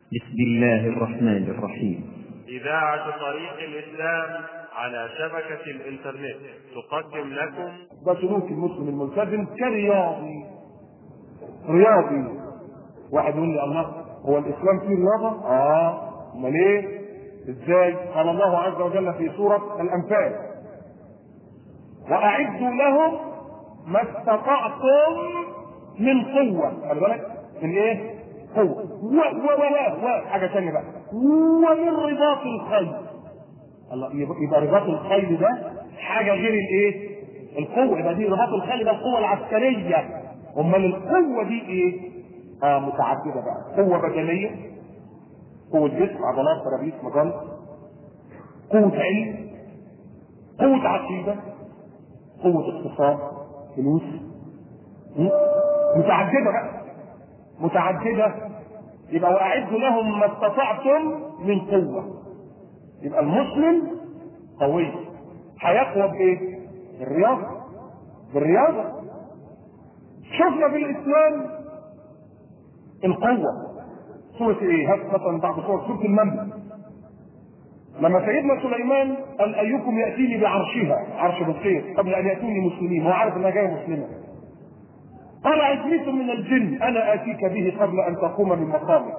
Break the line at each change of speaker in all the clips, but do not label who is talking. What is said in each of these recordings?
بسم الله الرحمن الرحيم
إذاعة طريق الإسلام على شبكة الإنترنت تقدم لكم
ده سلوك المسلم الملتزم كرياضي رياضي واحد يقول لي الله هو الاسلام فيه رياضه؟ اه امال ايه؟ ازاي؟ قال الله عز وجل في سوره الانفال واعدوا لهم ما استطعتم من قوه خلي بالك من ايه؟ قوه و و و و حاجه ثانيه بقى ومن رباط الخيل الله يبقى يبقى رباط الخيل ده حاجه غير الايه؟ القوه يبقى دي رباط الخيل ده القوه العسكريه امال القوه دي ايه؟ اه متعدده بقى قوه بدنيه قوه جسم عضلات ترابيس مجال قوه علم قوه عقيده قوه اقتصاد فلوس م? متعدده بقى متعدده يبقى واعدوا لهم ما استطعتم من قوه يبقى المسلم قوي هيقوى بايه؟ بالرياضه بالرياضه شفنا في الاسلام القوه سوره ايه؟ هات مثلا بعض صور سوره المنبع لما سيدنا سليمان قال ايكم ياتيني بعرشها عرش بصير قبل ان ياتوني مسلمين هو عارف انها جايه مسلمه قال عفريت من الجن انا اتيك به قبل ان تقوم من مقامك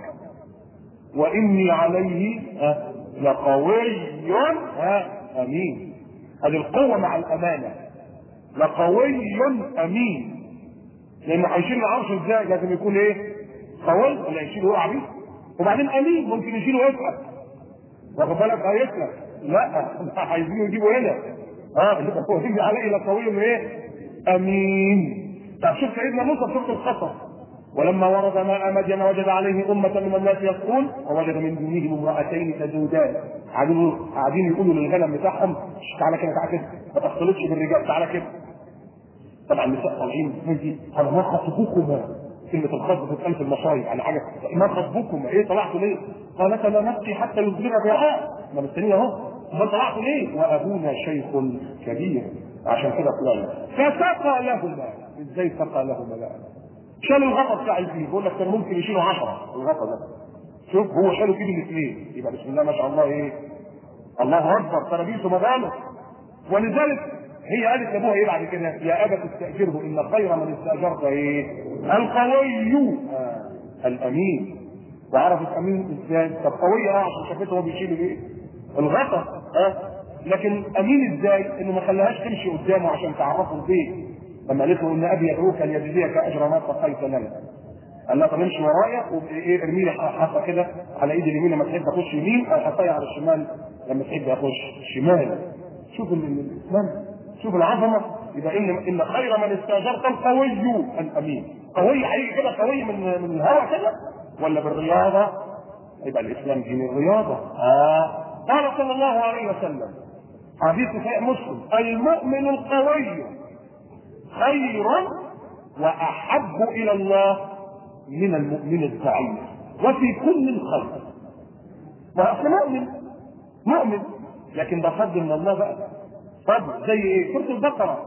واني عليه ها، لقوي ها، امين هذه القوه مع الامانه لقوي امين لانه هيشيل العرش ازاي لازم يكون ايه قوي ولا يشيله وقع بيه وبعدين امين ممكن يشيله ويسقط واخد بالك هيسلك لا عايزينه يجيبه هنا اه هو يجي عليه لقوي ايه امين طب شوف سيدنا موسى في سوره القصص ولما ورد ماء مدين وجد عليه أمة من الناس يسقون ووجد من دونهم امرأتين تذودان قاعدين قاعدين يقولوا للغنم بتاعهم "شش، تعالى كده تعالى كده ما تختلطش بالرجال تعالى كده طبعا النساء طالعين انت قال ما خطبكما كلمة الخطب بتتقال في المصايب على حاجة ما خطبكما ايه طلعتوا ليه؟ قالت لا نبكي حتى يصبح الرعاء ما مستنيين اهو ما طلعتوا ليه؟ وابونا شيخ كبير عشان كده طلعنا فسقى لهما ازاي سقى لهما لا شال الغطا بتاع الفيل بيقول لك كان ممكن يشيلوا 10 الغطا ده شوف هو شالوا كده الاثنين يبقى بسم الله ما شاء الله ايه الله اكبر ترابيزه مبالغ ولذلك هي قالت لابوها ايه بعد كده يا ابت استاجره ان خير من استاجرت ايه القوي آه. الامين وعرفت امين ازاي طب قوي اه عشان شافته هو بيشيل ايه الغطا اه لكن امين ازاي انه ما خلاهاش تمشي قدامه عشان تعرفه البيت لما قالت له ان ابي يدعوك ليجزيك اجر ما سقيت لنا قال لها طب امشي ورايا وايه ارمي لي حصى كده على ايدي اليمين لما تحب اخش يمين او حصايه على الشمال لما تحب اخش شمال شوف ال- ال- الاسلام شوف العظمه يبقى ان ان خير من استاجرت القوي الامين قوي هيجي كده قوي من من الهواء كده ولا بالرياضه يبقى الاسلام دين الرياضه اه قال صلى الله عليه وسلم حديث صحيح مسلم المؤمن القوي خير واحب الى الله من المؤمن الضعيف وفي كل خير ما اصل مؤمن مؤمن لكن ده فضل من الله بقى فضل زي ايه؟ سوره البقره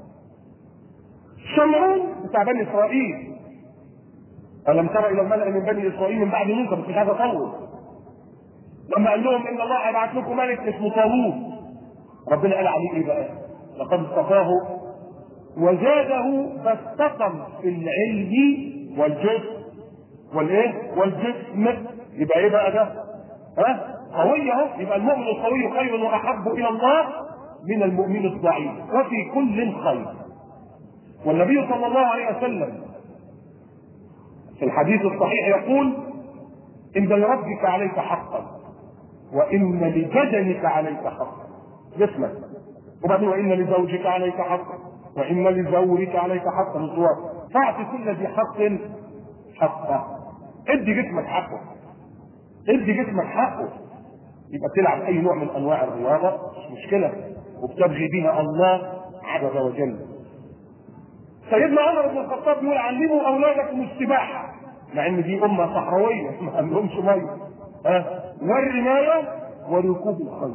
شمعون بتاع بني اسرائيل ألم تر إلى الملأ من بني إسرائيل من بعد موسى بس مش عايز أطول لما قال لهم إن الله هيبعت لكم ملك اسمه طاووس ربنا قال عليه إيه بقى؟ لقد اصطفاه وزاده فاستقم في العلم والجسم والايه؟ والجسم يبقى ايه بقى ده؟ ها؟ قوي اهو يبقى المؤمن القوي خير واحب الى الله من المؤمن الضعيف وفي كل خير والنبي صلى الله عليه وسلم في الحديث الصحيح يقول ان لربك عليك حقا وان لبدنك عليك حقا جسمك وبعدين وان لزوجك عليك حقا وان لزوجك عليك حقا الزواج فاعطي كل ذي حق حقه ادي جسمك حقه ادي جسمك حقه يبقى تلعب اي نوع من انواع الرياضه مش مشكله وبتبغي بها الله عز وجل سيدنا عمر بن الخطاب يقول علموا اولادكم السباحه مع ان دي امه صحراويه ما عندهمش ميه ها والرمايه وركوب الخيل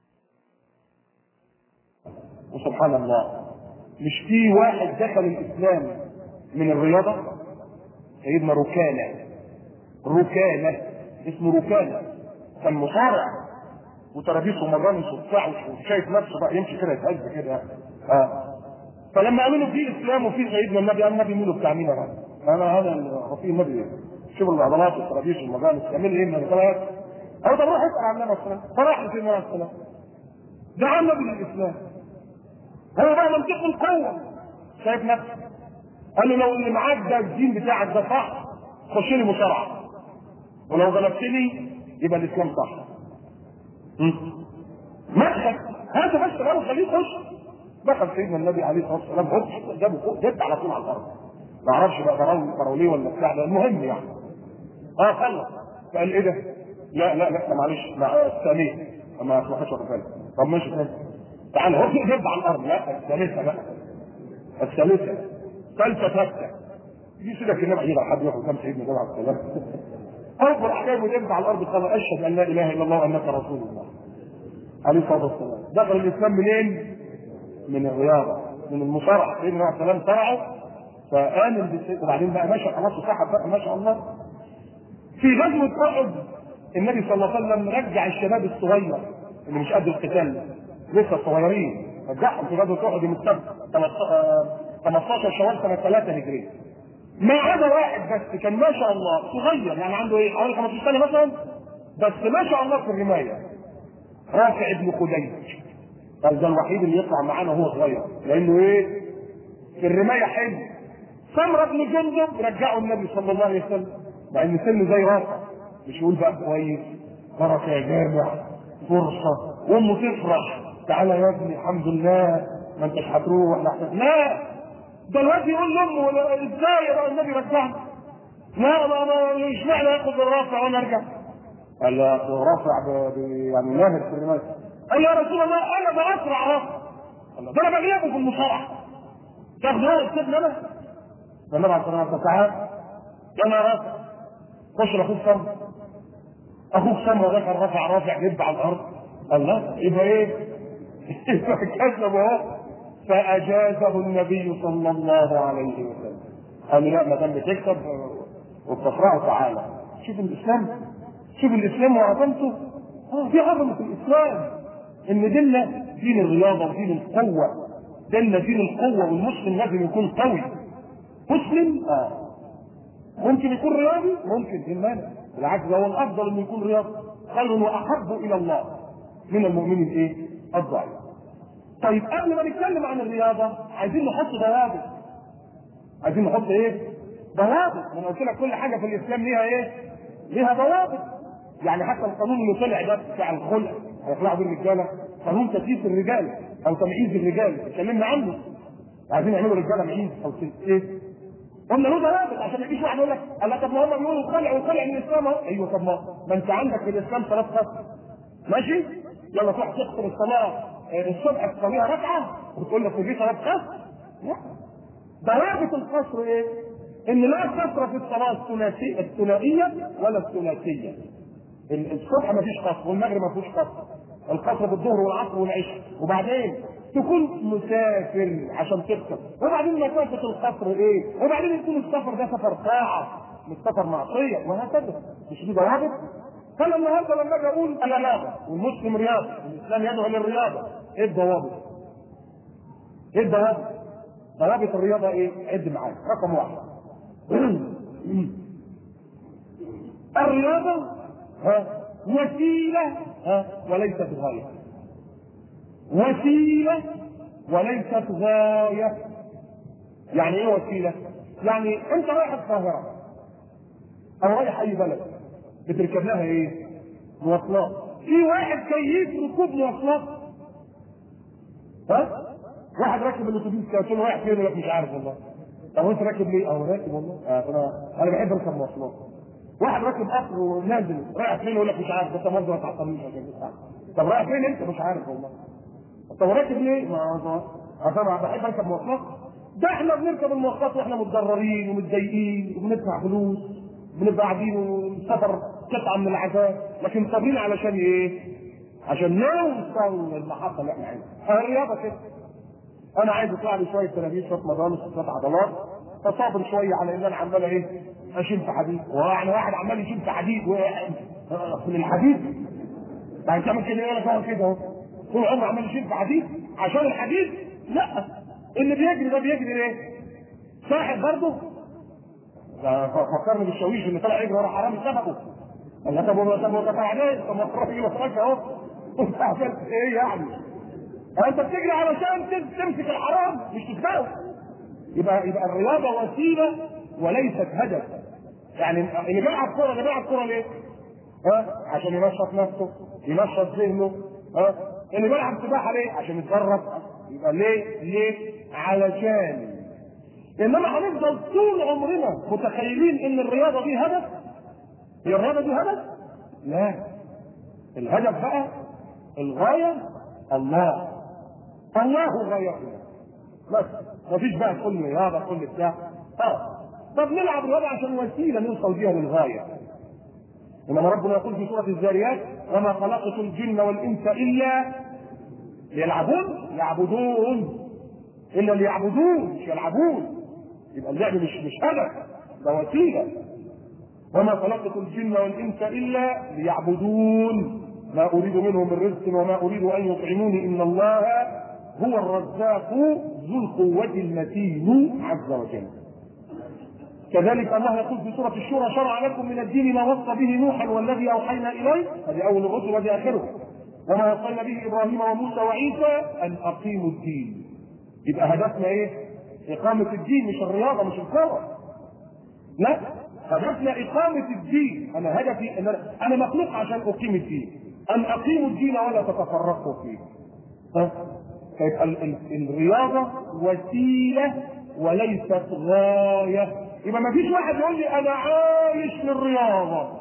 وسبحان الله مش في واحد دخل الاسلام من الرياضه سيدنا ركانه ركانه اسمه ركانه كان مصارع وترابيس ومجانس وبتاع وشايف نفسه بقى يمشي كده يتهز كده اه فلما قالوا له في اسلام وفي سيدنا النبي قال النبي مين بتاع مين يا رب؟ انا هذا هو في النبي شوف العضلات والترابيس والمجانس يعمل ايه من الثلاث؟ او طب روح اسال عن النبي صلى الله عليه وسلم فراح لسيدنا عليه السلام دعا النبي للاسلام هو بقى منطق القوه شايف نفسه قال له لو اللي معاك ده الدين بتاعك ده صح خش لي مصارعه ولو غلبتني يبقى الاسلام صح مدخل هذا بس قالوا خليه يخش دخل سيدنا النبي عليه الصلاه والسلام هوب جابه فوق جد على طول على الارض ما اعرفش بقى فراولي فراوليه ولا بتاع ده المهم يعني اه خلص فقال ايه ده؟ لا لا لا معلش مع الثانيه ما ما خدش واخد بالك طب ماشي تاني تعال هوب جد على الارض لا الثالثه بقى الثالثه ثالثه ثالثه دي سيدك النبي عليه حد ياخد كام سيدنا النبي عليه الصلاه والسلام اكبر احكام وجد على الارض قال اشهد ان لا اله الا الله وانك رسول الله عليه الصلاه والسلام دخل الاسلام منين؟ من الرياضه من المصارعه سيدنا عليه السلام صرعه فامن بالسيد وبعدين بقى ماشي خلاص وصاحب بقى ما شاء الله في غزوه احد النبي صلى الله عليه وسلم رجع الشباب الصغير اللي مش قد القتال لسه صغيرين رجعهم في غزوه احد يوم السبت 15 شوال سنه 3 هجريه ما عدا واحد بس كان ما شاء الله صغير يعني عنده ايه حوالي 15 سنه مثلا بس ما شاء الله في الرمايه رافع ابن خديج قال ده الوحيد اللي يطلع معانا وهو صغير لانه ايه في الرمايه حلو سمره بن جندب رجعه النبي صلى الله عليه وسلم مع ان سنه زي رافع مش يقول بقى كويس بركه يا جامع فرصه وامه تفرح تعالى يا ابني الحمد لله ما انتش هتروح لا لا ده الواد يقول لامه ازاي يا النبي رجعني لا ما ما اشمعنى ياخد الرافع وانا ارجع قال له رافع ب... ب... يعني ماهر في الرمايه قال يا رسول الله انا باسرع رافع قال له ده انا بغلبه في المصارعه تاخد هو السجن انا فالنبي عليه الصلاه والسلام تعال انا رافع خش لاخوك سمر اخوك سمر دخل رافع رافع جد على الارض قال لا يبقى ايه؟ يبقى كذب اهو فاجازه النبي صلى الله عليه وسلم قال لا ما دام بتكسب وبتفرحه تعالى شوف الاسلام شوف الاسلام وعظمته اه في عظمه الاسلام ان ديننا دين الرياضه ودين القوه ديننا دين القوه والمسلم لازم يكون قوي مسلم اه ممكن يكون رياضي ممكن في المانع بالعكس هو الافضل انه يكون رياضي خير واحب الى الله من المؤمن الايه؟ الضعيف طيب قبل ما نتكلم عن الرياضه عايزين نحط ضوابط عايزين نحط ايه؟ ضوابط انا قلت لك كل حاجه في الاسلام ليها ايه؟ ليها ضوابط يعني حتى القانون اللي طلع ده بتاع الخلع هيطلعوا بيه الرجاله قانون تسييس الرجال او تمييز الرجال اتكلمنا عنه عايزين يعملوا رجاله معيز او ايه؟ قلنا له ضوابط عشان ما يجيش واحد يقول لك قال لك طب ما هم بيقولوا خلع وخلع من الاسلام اهو ايوه طب ما ما انت عندك في الاسلام ثلاث خط ماشي؟ يلا تروح تدخل الصلاه الصبح تصليها ركعه وتقول لك دي صلاه قصر لا ضوابط القصر ايه؟ ان لا قصر في الصلاه الثلاثيه الثنائيه ولا الثلاثيه الصبح ما فيش قصر والمغرب ما فيش قصر القصر في الظهر والعصر والعشاء وبعدين تكون مسافر عشان تفطر وبعدين مسافه القصر ايه؟ وبعدين يكون السفر ده سفر طاعه مش سفر معصيه وهكذا مش دي ضوابط؟ فانا النهارده لما اجي اقول الرياضه والمسلم رياضي الاسلام يدعو للرياضه ايه الضوابط؟ ايه الضوابط؟ ضوابط الرياضه ايه؟ عد معايا رقم واحد الرياضه ها وسيله ها وليست غايه وسيله وليست غايه يعني ايه وسيله؟ يعني انت رايح القاهره او رايح اي بلد بتركب لها ايه؟ مواصلات. في واحد كيف ركوب مواصلات. ها؟ واحد راكب الاتوبيس كده قلت له رايح فين؟ يقول لك مش عارف والله. طب انت راكب ليه؟ اه راكب والله. آه انا انا بحب اركب مواصلات. واحد راكب قطر ونازل رايح فين؟ يقول لك مش عارف انت برضه ما تعطلنيش عشان تسمع. طب رايح فين انت؟ مش عارف والله. طب راكب ليه؟ ما انا طبعا بحب اركب مواصلات. ده احنا بنركب المواصلات واحنا متضررين ومتضايقين وبندفع فلوس بنبقى قاعدين والسفر قطعه من العذاب لكن صابرين علشان ايه؟ عشان نوصل للمحطه اللي احنا عايزينها. الرياضه كده. انا عايز يطلع لي شويه تلاميذ شويه مضامس شويه عضلات فصابر شويه على ان انا عمال ايه؟ اشيل في حديد، ويعني واحد عمال يشيل في حديد في الحديد يعني تعمل كده يقول لك اهو كده اهو طول عمره عمال يشيل في حديد عشان الحديد لا اللي بيجري ده بيجري ليه؟ ساحر برضه ده فكرني بالشاويش اللي طلع يجري ورا حرامي سبقه قال له طب طب طب بعدين طب ما تروح يجي لك اهو انت عملت ايه يعني؟ انت بتجري علشان تمسك الحرام مش تسبقه يبقى يبقى الرياضه وسيله وليست هدف يعني اللي بيلعب كوره اللي بيلعب كوره ليه؟ ها عشان ينشط نفسه ينشط ذهنه ها اللي بيلعب سباحه ليه؟ عشان يتدرب يبقى ليه؟ ليه؟ علشان انما هنفضل طول عمرنا متخيلين ان الرياضه دي هدف هي الرياضه دي هدف؟ لا الهدف بقى الغايه الله الله غايتنا بس مفيش بقى كل رياضه كل بتاع اه طب نلعب رياضه عشان وسيله نوصل بيها للغايه انما ربنا يقول في سوره الذاريات وما خلقت الجن والانس الا ليلعبون يعبدون الا ليعبدون مش يلعبون يبقى اللعب مش مش هدف ده وسيله وما خلقت الجن والانس الا ليعبدون ما اريد منهم من رزق وما اريد ان يطعموني ان الله هو الرزاق ذو القوة المتين عز وجل. كذلك الله يقول في سورة الشورى شرع لكم من الدين ما وصى به نوحا والذي أوحينا إليه هذه أول الرسل وهذه آخره وما وصينا به إبراهيم وموسى وعيسى أن أقيموا الدين. يبقى هدفنا إيه؟ إقامة الدين مش الرياضة مش الكورة. لا هدفنا إقامة الدين، أنا هدفي أن أنا, أنا مخلوق عشان أقيم الدين. أن أقيموا الدين ولا تتفرقوا فيه. ها؟ فيبقى الرياضة وسيلة وليست غاية يبقى ما فيش واحد يقول لي أنا عايش للرياضة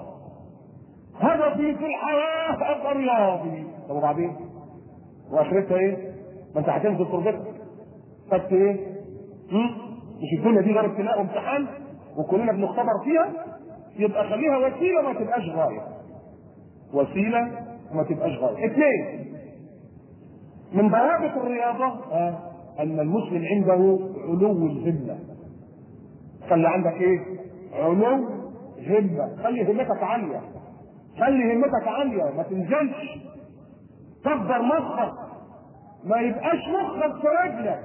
هدفي في الحياة أبقى رياضي طب وبعدين؟ وآخرتها إيه؟ ما أنت هتنزل تربتك خدت إيه؟ هم؟ مش الدنيا دي غير ابتلاء وامتحان وكلنا بنختبر فيها يبقى خليها وسيلة ما تبقاش غاية وسيلة ما تبقاش غاية اثنين من ضوابط الرياضة آه. أن المسلم عنده علو الهمة خلي عندك إيه؟ علو همة خلي همتك عالية خلي همتك عالية ما تنزلش كبر مخك ما يبقاش مخك في رجلك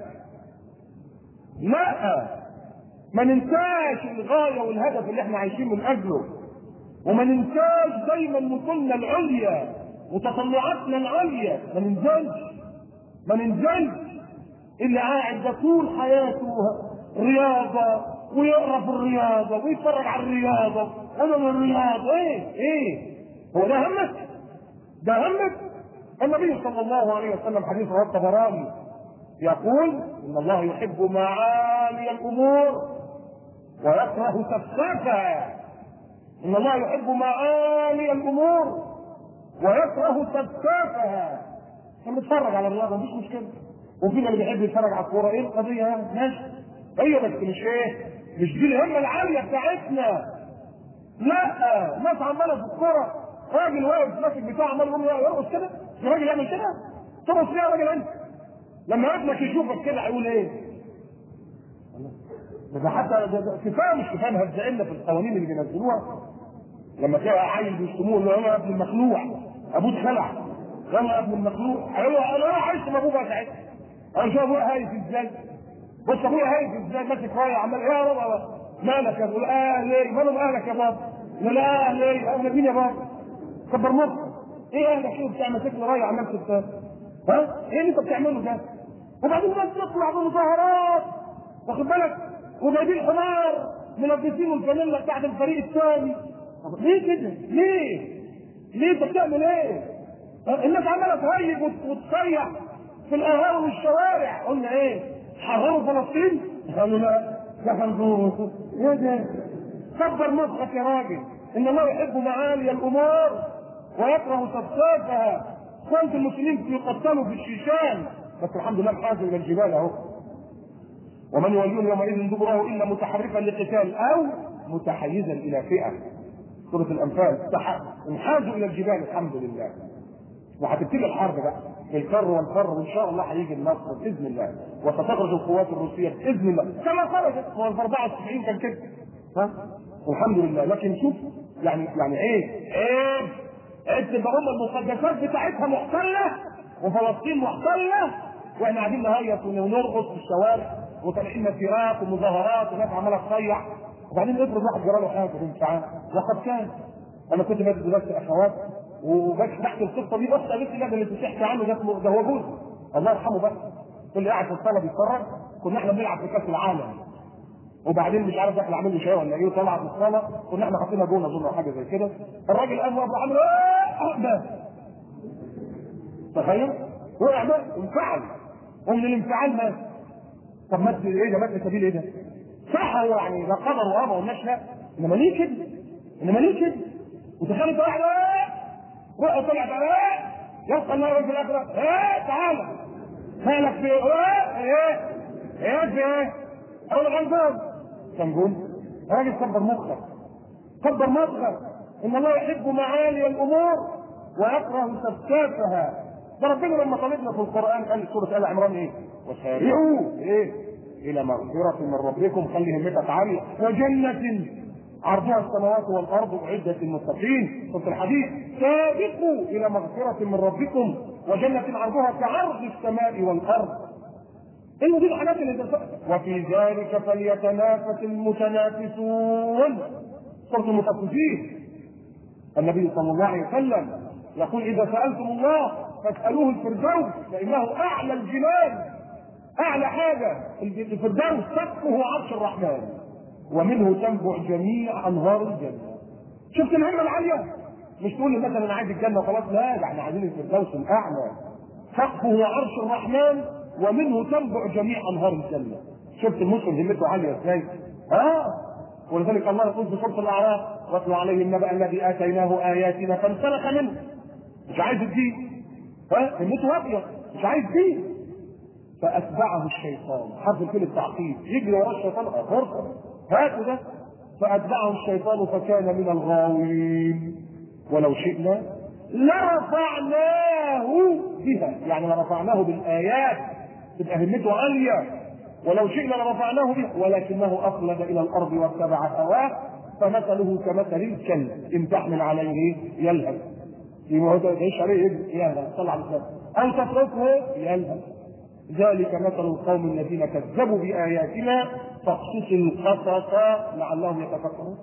لا ما ننساش الغاية والهدف اللي احنا عايشين من أجله وما ننساش دايما مثلنا العليا وتطلعاتنا العليا ما ننزلش ما ننزلش اللي قاعد ده طول حياته رياضة ويقرا في الرياضة ويتفرج على الرياضة أنا من الرياضة إيه إيه هو ده همك؟ ده همك؟ النبي صلى الله عليه وسلم حديث رواه الطبراني يقول إن الله يحب معالي الأمور ويكره سفسافها إن الله يحب معالي الأمور ويكره سفسافها احنا بنتفرج على الرياضه مفيش مشكله وفينا اللي بيحب يتفرج على الكوره ايه القضيه يعني ماشي ايوه بس مش ايه مش دي الهمه العاليه بتاعتنا لا ناس عماله في الكوره راجل واقف ماسك بتاع عمال يقول يرقص كده في راجل يعمل كده ترقص ليه يا راجل انت لما ابنك يشوفك كده هيقول ايه ده حتى ده ده كفايه مش كفايه مهزقنا في القوانين اللي بينزلوها لما تلاقي عيل بيشتموه اللي هو ابن المخلوع ابوه اتخلع يلا يا ابن المخلوق ايوه انا رايح عايش مع ابوه بقى ساعتها انا شوف ابويا هايف ازاي بص ابويا هايف ازاي ماسك رايه عمال يا بابا مالك يا ابويا اه ليه ماله اهلك يا بابا لا لا ليه اهل مين يا بابا كبر مخك ايه اهلك ايه بتاع ماسك لي رايه عمال تبتاع ها ايه اللي انت بتعمله ده وبعدين الناس تطلع بمظاهرات واخد بالك وجايبين حمار ملبسين الفانيلا بتاعت الفريق الثاني ليه كده؟ ليه؟ ليه انت بتعمل ايه؟ الناس عماله تهيج وتصيح في القهاوي والشوارع قلنا ايه؟ حرروا فلسطين؟ قالوا لا ده خنزور ايه ده؟ كبر مخك يا راجل ان الله يحب معالي الامور ويكره سفسافها كنت المسلمين يقتلوا في الشيشان بس الحمد لله انحازوا الى الجبال اهو ومن يولون يومئذ دبره الا متحرفا لقتال او متحيزا الى فئه سوره الانفال انحازوا الى الجبال الحمد لله وهتبتدي الحرب بقى الكر والفر وان شاء الله هيجي النصر باذن الله وستخرج القوات الروسيه باذن الله كما خرجت هو في 94 كان كده ها والحمد لله لكن شوف يعني يعني عيب عيب تبقى هم المقدسات بتاعتها محتله وفلسطين محتله واحنا قاعدين نهيص ونرقص في الشوارع وطالعين مسيرات ومظاهرات وناس عماله تصيح وبعدين افرض واحد جرى له حاجه في ساعات وقد كان انا كنت بدرس دلوقتي اخوات وبس بحكي القصه دي بس قالت لي اللي بتحكي عنه ده اسمه- ده هو جوزي الله يرحمه بس كل قاعد في الصاله بيتفرج كنا احنا بنلعب في كاس العالم وبعدين مش عارف داخل عامل له شاي ولا ايه وطلع في الصاله كنا احنا حاطين جون اظن او حاجه زي كده الراجل قام وقف عامل ايه مات تخيل وقع مات انفعل ومن الانفعال مات طب مات ايه ده مات في سبيل ايه ده؟ صح هو يعني ده قدر وابا والناس لا انما ليه كده؟ انما ليه كده؟ وتخيل انت واحد ايه روح طلع تعالى ايه يلقى الله في الاخره ايه تعالى مالك في ايه ايه ايه في ايه؟ اقول غلطان كان جون راجل كبر مخك كبر مخك ان الله يحب معالي الامور ويكره سفسافها ده ربنا لما طالبنا في القران قال سوره ال عمران ايه؟ وسارعوا ايه؟ الى مغفره من ربكم خلي همتك عاليه وجنه عرضها السماوات والارض اعدت للمتقين سوره الحديث سابقوا الى مغفره من ربكم وجنه عرضها كعرض السماء والارض ايه دي الحاجات اللي تنفع وفي ذلك فليتنافس المتنافسون سوره المطففين النبي صلى الله عليه وسلم يقول اذا سالتم الله فاسالوه الفردوس فانه اعلى الجنان اعلى حاجه الفردوس سقفه عرش الرحمن ومنه تنبع جميع انهار الجنه شفت الهمه العاليه مش تقول لي مثلا انا عايز الجنه وخلاص لا ده احنا عايزين الفردوس الاعلى سقفه عرش الرحمن ومنه تنبع جميع انهار الجنه شفت المسلم همته عاليه ازاي اه ولذلك الله يقول في سوره الاعراف واتلو عليهم نبأ الذي اتيناه اياتنا فانسلخ منه مش عايز الدين ها همته واطيه مش عايز دين فاتبعه الشيطان حرف كل التعقيد يجري وراه الشيطان اه فرصه هاتوا ده فاتبعه الشيطان فكان من الغاوين ولو شئنا لرفعناه بها يعني لرفعناه بالايات تبقى همته عاليه ولو شئنا لرفعناه بها ولكنه اخلد الى الارض واتبع هواه فمثله كمثل الكلب ان تحمل عليه يلهث يبقى هو تعيش عليه يلهث صلى على وسلم او تتركه يلهث ذلك مثل القوم الذين كذبوا بآياتنا فاقصص القصص لعلهم يتفكرون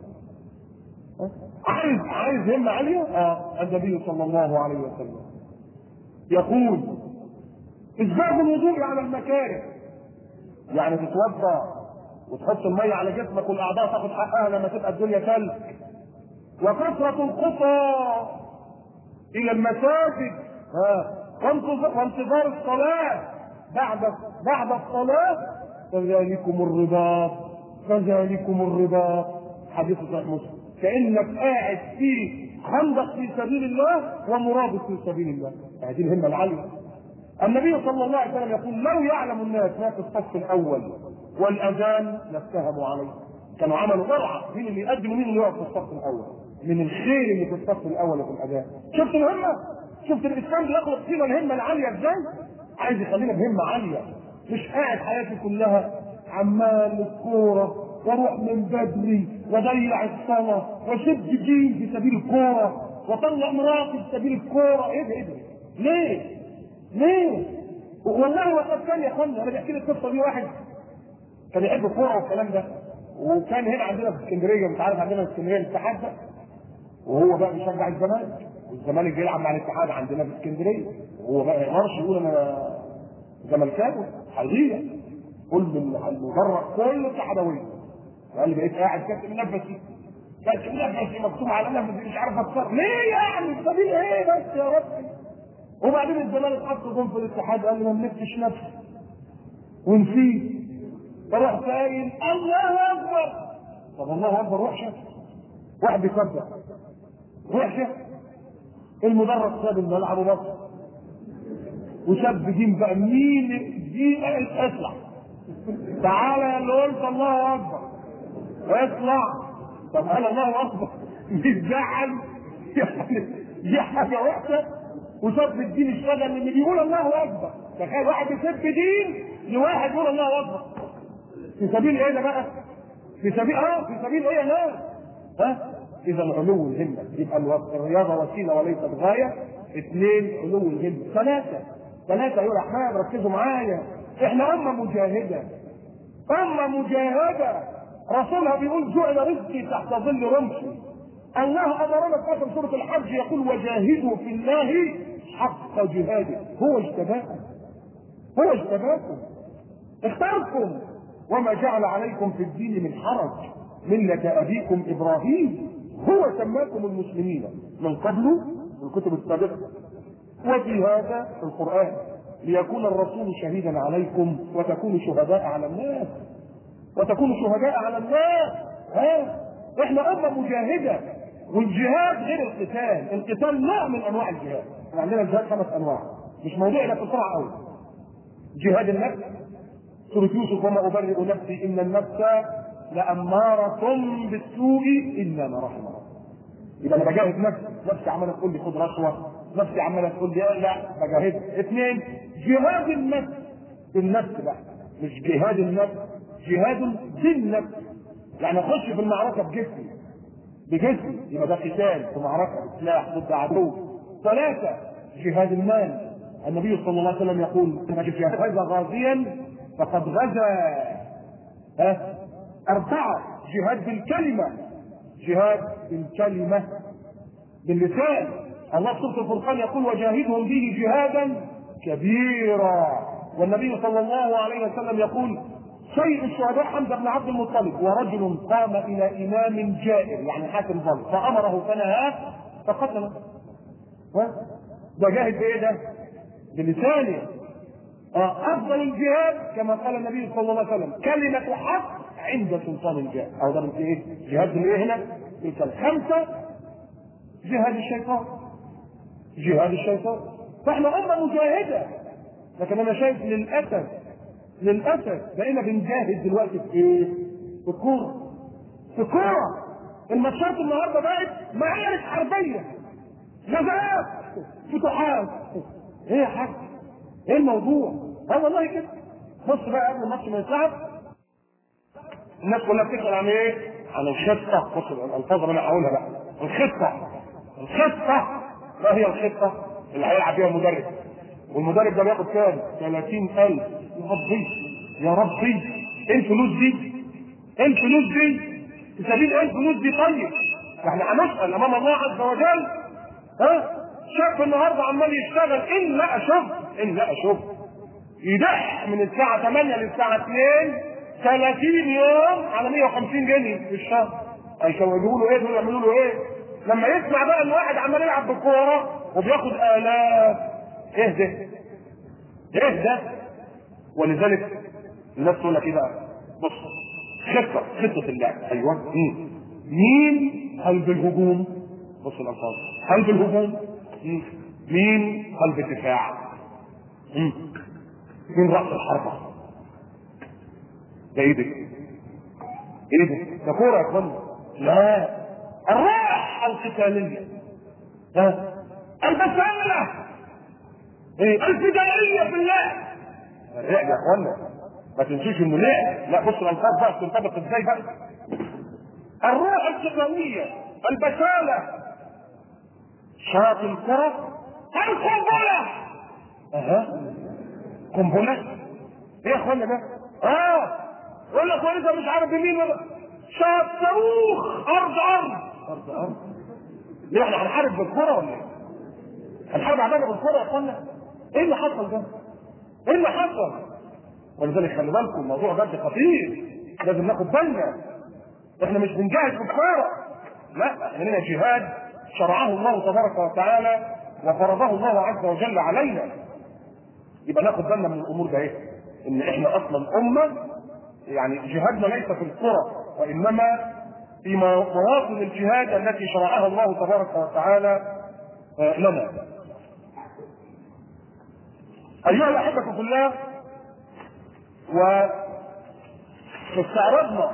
عايز عايز همة عالية؟ اه النبي صلى الله عليه وسلم يقول إسباغ الوضوء على المكاره يعني تتوضا وتحط المية على جسمك والأعضاء تاخد حقها لما تبقى الدنيا ثلج وكثرة الخطى إلى المساجد ها وانتظار وانتظار الصلاة بعد بعد الصلاة فذلكم الرباط فذلكم الرباط حديث صحيح مسلم كأنك قاعد في خندق في سبيل الله ومرابط في سبيل الله هذه الهمة العالية النبي صلى الله عليه وسلم يقول لو يعلم الناس ما في الصف الأول والأذان لاستهموا عليه كانوا عملوا قرعة مين اللي يقدم ومين اللي يقف في الصف الأول من الخير اللي في الصف الأول وفي الأذان شفت الهمة شفت الإسلام بيخلق فينا الهمة العالية إزاي عايز يخلينا بهمة عالية مش قاعد حياتي كلها عمال الكورة واروح من بدري واضيع الصلاة واشد دين في سبيل الكورة واطلع مراتي في سبيل الكورة ايه ده ايه ده؟ ليه؟ ليه؟ والله وقد كان يا اخوانا انا بحكي لك القصة دي واحد كان يحب الكورة والكلام ده وكان هنا عندنا في اسكندرية مش عارف عندنا في اسكندرية الاتحاد ده وهو بقى بيشجع الزمالك والزمالك بيلعب مع الاتحاد عندنا في اسكندريه وهو بقى ما يقدرش يقول انا زملكاوي حقيقه كل المدرج كله اتحادوي قال لي بقيت قاعد كاتب نفسي كاتب نفسي مكتوب على نفسي مش عارف اكسر ليه يعني سبيل ايه بس يا ربي وبعدين الزمالك حط جون في الاتحاد قال لي ما ملكتش نفسي ونسيت فروح قايل الله اكبر طب الله اكبر وحشه واحد بيكبر وحشه المدرب ساب الملعب وبص وشاب دين بقى مين دي اطلع تعالى يا اللي قلت الله اكبر واطلع طب قال الله اكبر مش زعل يعني دي حاجه وحشه وساب الدين اشتغل اللي بيقول الله اكبر تخيل واحد يسب دين لواحد يقول الله اكبر في سبيل ايه ده بقى؟ في سبيل اه في سبيل ايه يا ناس؟ ها؟ اذا علو الهمه يبقى الو- الرياضه وسيله وليست غايه اثنين علو الهمه ثلاثه ثلاثه يقول احمد ركزوا معايا احنا امه مجاهده امه مجاهده رسولها بيقول جعل رزقي تحت ظل رمحي الله امرنا في اخر سوره الحج يقول وجاهدوا في الله حق جهاده هو اجتباكم هو اجتباكم اختاركم وما جعل عليكم في الدين من حرج ملة أبيكم إبراهيم هو سماكم المسلمين من قبل في الكتب السابقة وفي هذا القرآن ليكون الرسول شهيدا عليكم وتكونوا شهداء على الناس وتكونوا شهداء على الناس ها احنا أمة مجاهدة والجهاد غير القتال القتال نوع من أنواع الجهاد احنا عندنا الجهاد خمس أنواع مش موضوعنا بسرعة قوي جهاد النفس سورة يوسف وما أبرئ نفسي إن النفس لأمارة بالسوء إلا ما رحم ربي يبقى أنا بجاهد نفسي نفسي عمالة تقول لي خد رشوة نفسي عمالة تقول لي لا بجاهد اثنين جهاد النفس بالنفس بقى مش جهاد النفس جهاد بالنفس يعني اخش في المعركة بجسمي بجسمي يبقى ده قتال في معركة سلاح ضد عدو ثلاثة جهاد المال النبي صلى الله عليه وسلم يقول من جهاد غازيا فقد غزا ها أربعة جهاد بالكلمة جهاد بالكلمة باللسان الله في سورة الفرقان يقول وجاهدهم به جهادا كبيرا والنبي صلى الله عليه وسلم يقول سيد الشهداء حمزه بن عبد المطلب ورجل قام الى امام جائر يعني حاكم ظلم فامره فنهاه فقتله ها ده جاهد بايه ده؟ بلسانه آه، افضل الجهاد كما قال النبي صلى الله عليه وسلم كلمه حق عند سلطان الجهاد او ده ايه؟ جهاد بالايه هنا؟ بالكلمه خمسه جهاد الشيطان جهاد الشيطان فاحنا امه مجاهده لكن انا شايف للاسف للاسف بقينا بنجاهد دلوقتي في ايه؟ في الكوره في الكوره الماتشات النهارده بقت معارك حربيه غزوات فتوحات ايه يا حاج؟ ايه الموضوع؟ اه والله كده بص بقى قبل الماتش ما يتلعب الناس كلها بتسال عن ايه؟ عن الخطه بص الالفاظ اللي انا هقولها بقى الخطه الخطه ما هي الخطه؟ اللي هيلعب بيها المدرب والمدرب ده بياخد كام؟ 30000 يا ربي يا ربي ايه الفلوس دي؟ ايه الفلوس دي؟ في سبيل ايه الفلوس دي طيب؟ احنا هنسال امام الله عز وجل ها؟ شاب النهارده عمال يشتغل ان لقى شغل ان لقى شغل يدح من الساعة 8 للساعة 2 30 يوم على 150 جنيه في الشهر هيشوجوا له ايه دول يعملوا له ايه؟ لما يسمع بقى ان واحد عمال يلعب بالكوره وبياخد الاف ايه ده؟ ايه ده؟ ولذلك الناس تقول لك ايه بقى؟ بص خطه خطه اللعب ايوه مم. مين قلب الهجوم؟ بص الالفاظ قلب الهجوم مم. مين قلب الدفاع؟ مم. مين راس الحربه؟ ده ايه ده؟ ايه ده؟ ده كوره يا اخوانا لا الروح القتاليه ها البساله ايه الفدائيه في اللعب اللعب يا اخوانا ما تنسوش انه لعب لا بص الالفاظ بقى بتنطبق ازاي بقى الروح القتاليه البساله شاط الكره القنبله اها قنبله ايه يا اخوانا ده اه يقول لك ولسه مش عارف بمين ولا شاط صاروخ ارض ارض ارض ارض ليه احنا هنحارب بالكره ولا ايه؟ هنحارب عدانا بالكره يا اخوانا ايه اللي حصل ده؟ ايه اللي حصل؟ ولذلك خلي بالكم الموضوع ده خطير لازم ناخد بالنا احنا مش بنجاهد بالكوره لا احنا لنا جهاد شرعه الله تبارك وتعالى وفرضه الله عز وجل علينا يبقى ناخد بالنا من الامور ده ايه؟ ان احنا اصلا امه يعني جهادنا ليس في القرى وانما في مواطن الجهاد التي شرعها الله تبارك وتعالى لنا. ايها الاحبه في الله واستعرضنا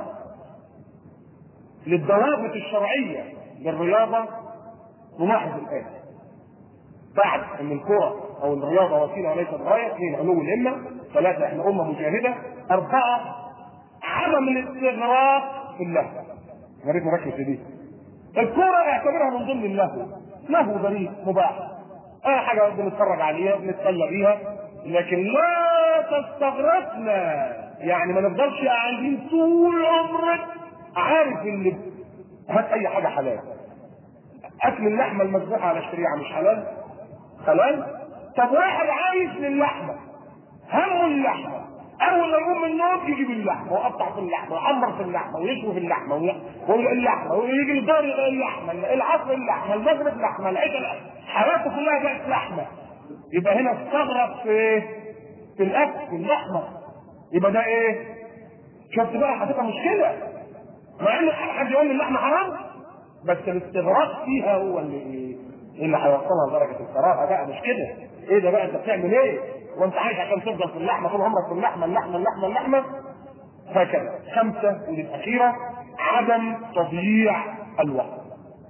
للضوابط الشرعيه للرياضه نلاحظ الان بعد ان الكره او الرياضه وسيله وليست غايه اثنين علو الهمه ثلاثه احنا امه مجاهده اربعه عدم الاستغراق في اللهو يا ريت نركز في دي الكوره اعتبرها من ضمن اللهو لهو بريء مباح اي حاجه بنتفرج عليها بنتسلى بيها لكن لا تستغرقنا يعني ما نفضلش قاعدين طول عمرك عارف اللي هات اي حاجه حلال اكل اللحمه المذبوحه على الشريعه مش حلال حلال طب واحد عايش للحمه همه اللحمه اول ما يقوم من النوم يجيب اللحمه ويقطع في اللحمه ويحمر في اللحمه ويشوي في اللحمه ويقول اللحمه ويجي الظهر يلاقي اللحمه العصر اللحمه المغرب اللحمه العشاء حياته كلها بقت لحمه يبقى هنا استغرق في ايه؟ في الاكل في اللحمه يبقى ده ايه؟ شفت بقى هتبقى مشكله مع ان حد يقول لي اللحمه حرام بس الاستغراق فيها هو اللي ايه؟ اللي هيوصلها لدرجه الكراهه بقى مش كده ايه ده بقى انت بتعمل ايه؟ وانت عايش عشان تفضل في اللحمه طول عمرك في اللحمه اللحمه اللحمه اللحمه هكذا خمسه والاخيره عدم تضييع الوقت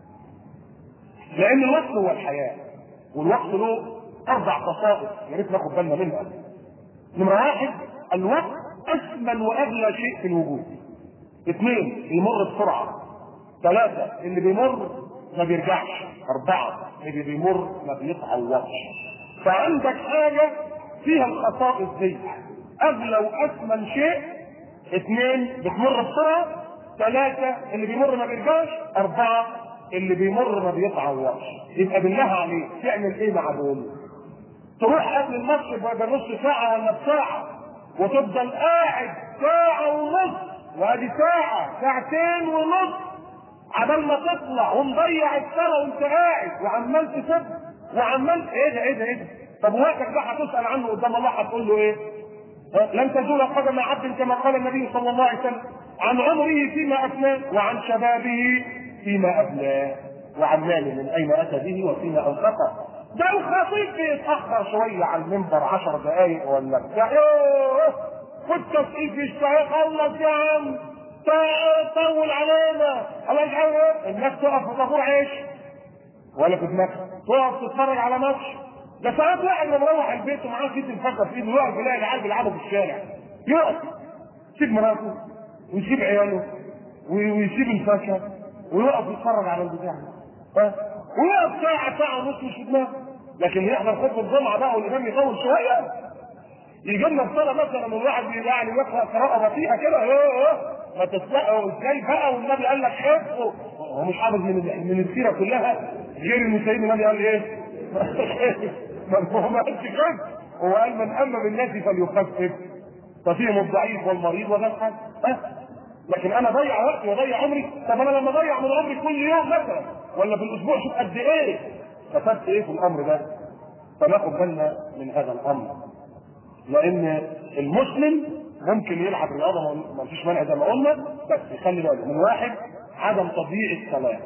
لان الوقت هو الحياه والوقت له اربع خصائص يا ريت ناخد بالنا منها نمره واحد الوقت اثمن واغلى شيء في الوجود اثنين بيمر بسرعه ثلاثه اللي بيمر ما بيرجعش اربعه اللي بيمر ما بيتعوضش فعندك حاجه فيها الخصائص دي اغلى واثمن شيء اثنين بتمر بسرعه ثلاثه اللي بيمر ما بيرجعش اربعه اللي بيمر ما بيتعوضش يبقى بالله عليك تعمل ايه مع دول؟ تروح قبل الماتش بعد نص ساعه ولا ساعه وتفضل قاعد ساعه ونص وادي ساعه ساعتين ونص عبال ما تطلع ومضيع السنه وانت قاعد وعمال تسب وعمال ايه ده ايه ده ايه ده طب وقتك ده هتسال عنه قدام الله هتقول له ايه؟ لن تزول قدم عبد كما قال النبي صلى الله عليه وسلم عن عمره فيما افناه وعن شبابه فيما ابلاه وعن ماله من اين اتى به وفيما انفقه ده الخطيب بيتاخر شويه على المنبر 10 دقائق ولا بتاع يوه والتصحيح مش خلص يا عم طول علينا الله يجعل الناس تقف في طابور عيش ولا في دماغك تقف تتفرج على ماتش ده ساعات واحد لما مروح البيت ومعاه كيس الفاكهه في ايده يقف يلاقي العيال بيلعبوا في الشارع يقف يسيب مراته ويسيب عياله ويسيب الفاكهه ويقف يتفرج على البتاع ها ويقف ساعه ساعه ونص مش في دماغه لكن يحضر خطبه الجمعه بقى والامام يطول شويه يجي لنا الصلاه مثلا من واحد يعني يقرا قراءه بطيئه كده ايه ما تسمعوا ازاي بقى والنبي قال لك حفظه هو مش حافظ من من السيره كلها غير ان سيدنا النبي قال ايه؟ هو ما قالش كده هو قال من اما بالناس فليخفف ففيهم الضعيف والمريض وذا الحال لكن انا اضيع وقتي واضيع عمري طب انا لما اضيع من عمري كل يوم مثلا ولا في الاسبوع شوف قد ايه كسبت ايه في الامر ده فناخد بالنا من هذا الامر لان المسلم ممكن يلعب رياضه ما فيش مانع زي ما قلنا بس يخلي باله من واحد عدم تضييع الصلاه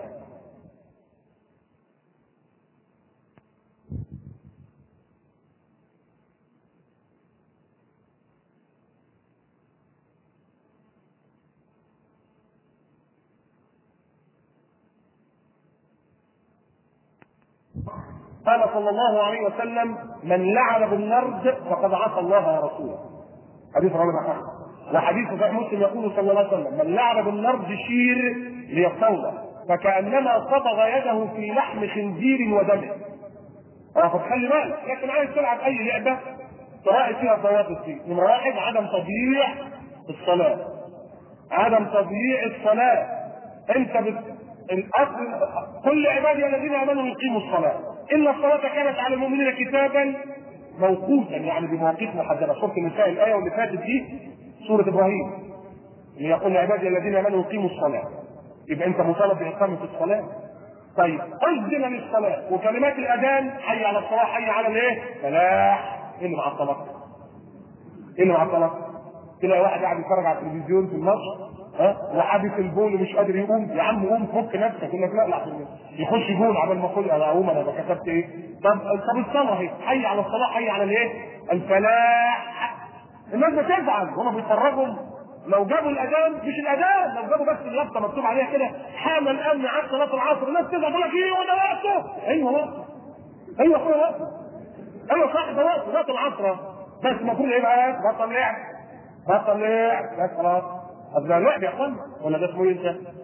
قال صلى الله عليه وسلم من لعن بالنرد فقد عصى الله ورسوله حديث رواه احمد وحديث صحيح مسلم يقول صلى الله عليه وسلم من لعن بالنرد شير ليصطوله فكانما صبغ يده في لحم خنزير ودمه فخلي بالك لكن عايز تلعب اي لعبه تراعي فيها ضوابط فيه نمره واحد عدم تضييع الصلاه عدم تضييع الصلاه انت بت... الاصل كل عبادي الذين امنوا يقيموا الصلاه ان الصلاه كانت على المؤمنين كتابا موقوتا يعني بمواقيت محدده سوره النساء الايه واللي فاتت دي سوره ابراهيم اللي يقول لعبادي الذين امنوا يقيموا الصلاه يبقى انت مطالب باقامه الصلاه طيب اذن للصلاه وكلمات الاذان حي على الصلاه حي على الايه؟ فلاح ايه اللي معطلك؟ ايه اللي معطلك؟ تلاقي واحد قاعد يتفرج على التلفزيون في الماتش ها وحابس البول ومش قادر يقوم يا عم قوم فك نفسك يقول لك لا لا يخش جول عبال ما اقول انا اقوم انا كتبت ايه طب طب الصلاه اهي حي على الصلاه حي على الايه الفلاح الناس بتزعل هما بيتفرجوا لو جابوا الاذان مش الاذان لو جابوا بس اللفظه مكتوب عليها كده حامل الامن عن صلاه العصر الناس تزعل تقول لك ايه هو ده وقته ايوه وقته ايوه هو وقته ايوه صح ده وقته وقت العصر بس المفروض ايه بقى بطل لعب بطل لعب بس خلاص طب ده لعب يا اخوان ولا ده اسمه ايه انت؟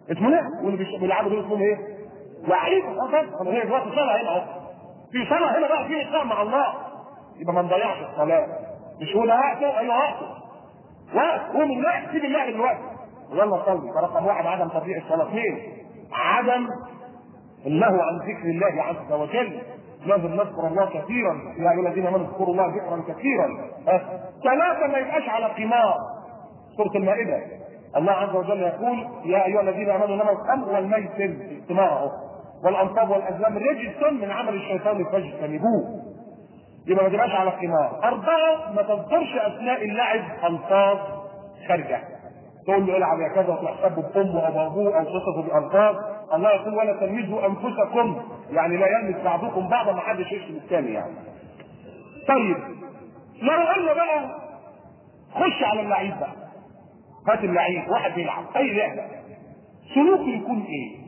اسمه لعب واللي بيش- بيلعبوا دول اسمهم ايه؟ لعيبه اه بس أنا هي دلوقتي صلاه هنا اهو في صلاه هنا بقى في اقامه مع الله يبقى ما نضيعش الصلاه مش هو ده وقته ايوه وقته وقت قوم اللعب سيب اللعب دلوقتي يلا صلي فرقم واحد عدم تضييع الصلاه اثنين عدم اللهو عن ذكر الله عز وجل لازم نذكر الله كثيرا يا ايها الذين امنوا اذكروا الله ذكرا كثيرا أه. ثلاثه ما يبقاش على قمار سوره المائده الله عز وجل يقول يا ايها الذين امنوا انما الخمر والميسر اجتماعه والانصاب والازلام رجس من عمل الشيطان فاجتنبوه يبقى ما تبقاش على قمار أربعة ما تذكرش أثناء اللعب ألفاظ خارجة تقول له العب يا كذا وتحسبه بأمه أو بأبوه أو تصفه بألفاظ الله يقول ولا تلمزوا أنفسكم يعني لا يلمس بعضكم بعضا ما حدش يشتم الثاني يعني طيب لو قلنا بقى خش على اللعيب بقى هات اللعيب واحد بيلعب أي لعبة سلوكه يكون إيه؟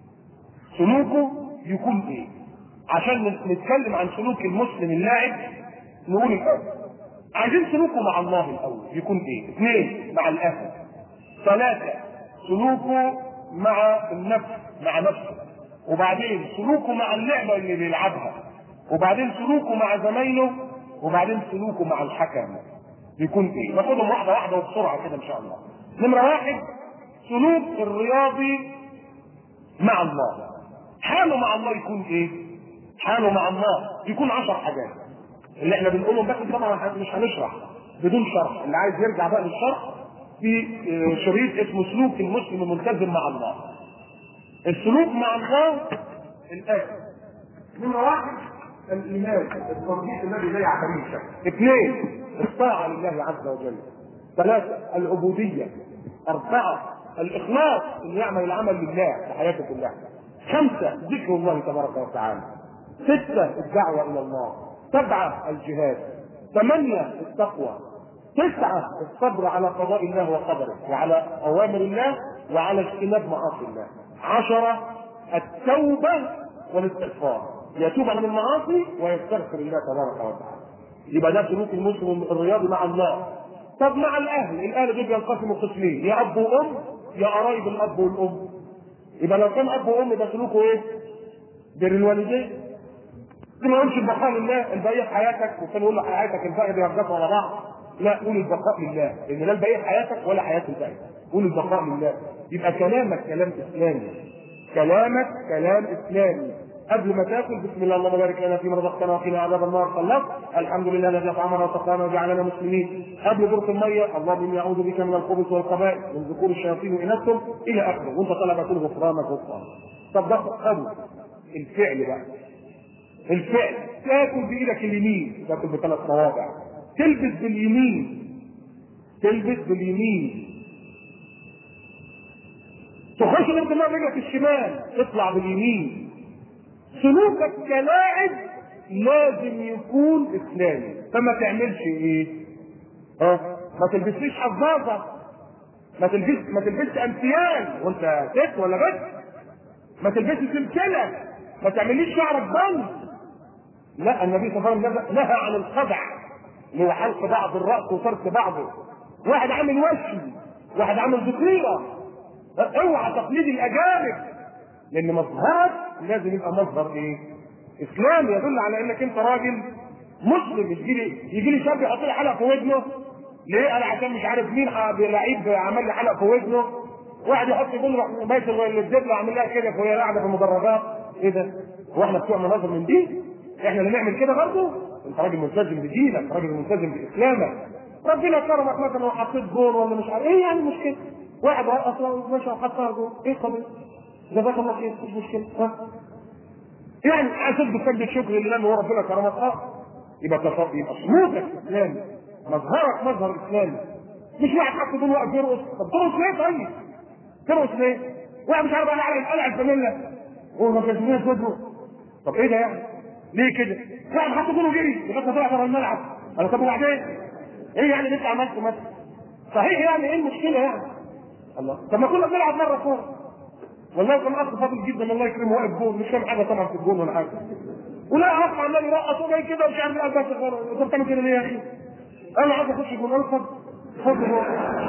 سلوكه يكون إيه؟ عشان نتكلم عن سلوك المسلم اللاعب نقول الاول عايزين سلوكه مع الله الاول يكون ايه؟ اثنين مع الاهل ثلاثة سلوكه مع النفس مع نفسه وبعدين سلوكه مع اللعبة اللي بيلعبها وبعدين سلوكه مع زمايله وبعدين سلوكه مع الحكم يكون ايه؟ ناخدهم واحدة واحدة وبسرعة كده ان شاء الله. نمرة واحد سلوك الرياضي مع الله. حاله مع الله يكون ايه؟ حاله مع الله يكون عشر حاجات اللي احنا بنقولهم بس طبعا مش هنشرح بدون شرح اللي عايز يرجع بقى للشرح في شريط اسمه سلوك المسلم الملتزم مع الله السلوك مع الله الآن نمرة واحد الإيمان التصديق الذي لا يعتريه شك اثنين الطاعة لله عز وجل ثلاثة العبودية أربعة الإخلاص اللي يعمل العمل لله في حياته كلها خمسة ذكر الله تبارك وتعالى ستة الدعوة إلى الله سبعة الجهاد ثمانية التقوى تسعة الصبر على قضاء الله وقدره وعلى أوامر الله وعلى اجتناب معاصي الله عشرة التوبة والاستغفار يتوب عن المعاصي ويستغفر الله تبارك وتعالى يبقى ده سلوك المسلم الرياضي مع الله طب مع الاهل الاهل دول بينقسموا قسمين يا اب وام يا قرايب الاب والام يبقى لو كان اب وام ده سلوكه ايه؟ بر الوالدين ما يقولش البقاء لله البقيه في حياتك وكان يقول له حياتك الباقي بيرجعوا على بعض لا قول البقاء لله لان لا البقيه في حياتك ولا حياه الباقي قول البقاء لله يبقى كلامك كلام اسلامي كلامك كلام اسلامي قبل ما تاكل بسم الله اللهم بارك لنا فيما رزقتنا وقنا عذاب النار خلصت الحمد لله الذي اطعمنا وسقانا وجعلنا مسلمين قبل دورة الميه اللهم اني اعوذ بك من الخبث والخبائث من ذكور الشياطين واناثهم الى اخره وانت طالع بتقول غفرانك غفرانك طب ده قبل الفعل بقى الفعل تاكل بايدك اليمين تاكل بثلاث صوابع تلبس باليمين تلبس باليمين تخش من دماغ رجلك الشمال تطلع باليمين سلوكك كلاعب لازم يكون اسلامي فما تعملش ايه؟ ها؟ ما تلبسليش حظاظه ما تلبس ما تلبسش انسيان وانت ست ولا بس ما تلبسش سلسله ما تعمليش شعرك بند لا النبي صلى الله عليه وسلم نهى عن الخدع اللي هو حلق بعض الراس وترك بعضه واحد عامل وشي واحد عامل ذكريره اوعى تقليد الاجانب لان مظهرك لازم يبقى مظهر ايه؟ اسلامي يدل على انك انت راجل مسلم يجي لي يجي لي شاب يحط لي حلقه في ودنه ليه؟ انا عشان مش عارف مين لعيب عمل لي حلقه في ودنه واحد يحط يقول له بيت الدبله عامل لها كده وهي قاعده في المدرجات ايه ده؟ هو احنا بتوع مناظر من دي؟ احنا اللي نعمل كده برضه؟ انت راجل ملتزم بدينك، راجل ملتزم باسلامك. ربنا كرمك مثلا وحطيت جول ولا مش عارف ايه يعني المشكله؟ واحد اصلا ماشي وحطها جول، ايه القضيه؟ جزاك الله خير مش مشكله ها؟ يعني عشان بتسجد شكر لله ان هو ربنا كرمك اه يبقى تصرف يبقى سلوكك اسلامي مظهرك مظهر اسلامي مش واحد حط جول واقف يرقص طب ترقص ليه طيب؟ ترقص ليه؟ واحد مش عارف انا قلع قلع الفانيلا هو ما كانش صدره طب ايه ده يعني؟ ليه كده؟ واحد حط جول وجري لغايه ما طلع بره الملعب انا طب وبعدين؟ ايه يعني اللي انت عملته مثلا؟ صحيح يعني ايه المشكله يعني؟ الله طب ما كنا بنلعب مره كوره والله كان اخ فاضل جدا الله يكرمه واقف جول مش فاهم حاجه طبعا في الجول ولا حاجه ولا اخ عمال يرقص وجاي كده ومش عارف ايه بس انت بتعمل كده ليه يا اخي؟ انا عايز اخش جول انا اتفضل اتفضل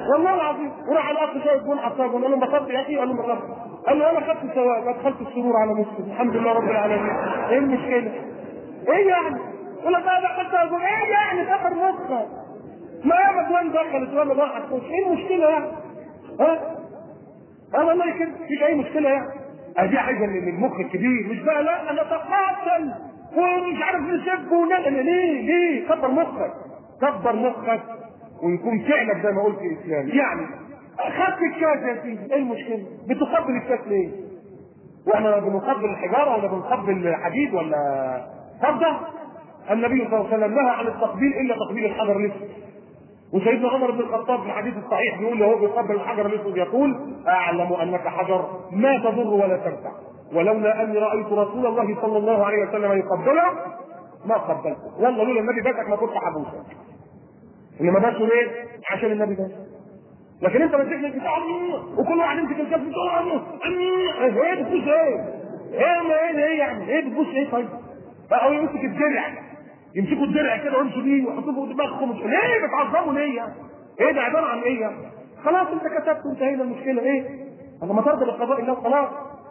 والله العظيم وراح على الاخ شايف جون حطها جون قال له انبسطت يا اخي قال له انبسطت قال له انا خدت ثواب ادخلت السرور على مسلم الحمد لله رب العالمين ايه المشكله؟ ايه يعني؟ يقول لك انا دخلت جون ايه يعني فخر مخك ما ياما جوان دخلت ولا راحت تخش ايه المشكله يعني؟ ها؟ اه والله كده مفيش اي مشكله يعني ادي عايزه ان المخ الكبير مش بقى لا انا اتقاتل ومش عارف نسب ونقل ليه ليه كبر مخك كبر مخك ويكون فعلك زي ما قلت اسلامي يعني خدت الكاس يا سيدي ايه المشكله؟ بتقبل الكاس ليه؟ واحنا بنقبل الحجاره ولا بنقبل الحديد ولا فضه؟ النبي صلى الله عليه وسلم نهى عن التقبيل الا تقبيل الحجر الاسود وسيدنا عمر بن الخطاب في الحديث الصحيح بيقول له هو بيقبل الحجر الاسود يقول اعلم انك حجر ما تضر ولا تنفع ولولا اني رايت رسول الله صلى الله عليه وسلم يقبله ما قبلته والله لولا النبي باتك ما كنت حبوسك انما باسه ليه؟ عشان النبي بس لكن انت مسكت البتاع وكل واحد يمسك الكاس بتاعه ايه بتبوس ايه؟ ايه ما ايه ايه يعني؟ ايه بتبوس ايه طيب؟ او يمسك الدرع يمسكوا الدرع كده ويمشوا بيه ويحطوه فوق دماغهم ليه بتعظموا ليه يعني؟ ايه ده عباره عن ايه يعني؟ خلاص انت كتبت وانتهينا المشكله ايه؟ انا ما ترضى بقضاء الله خلاص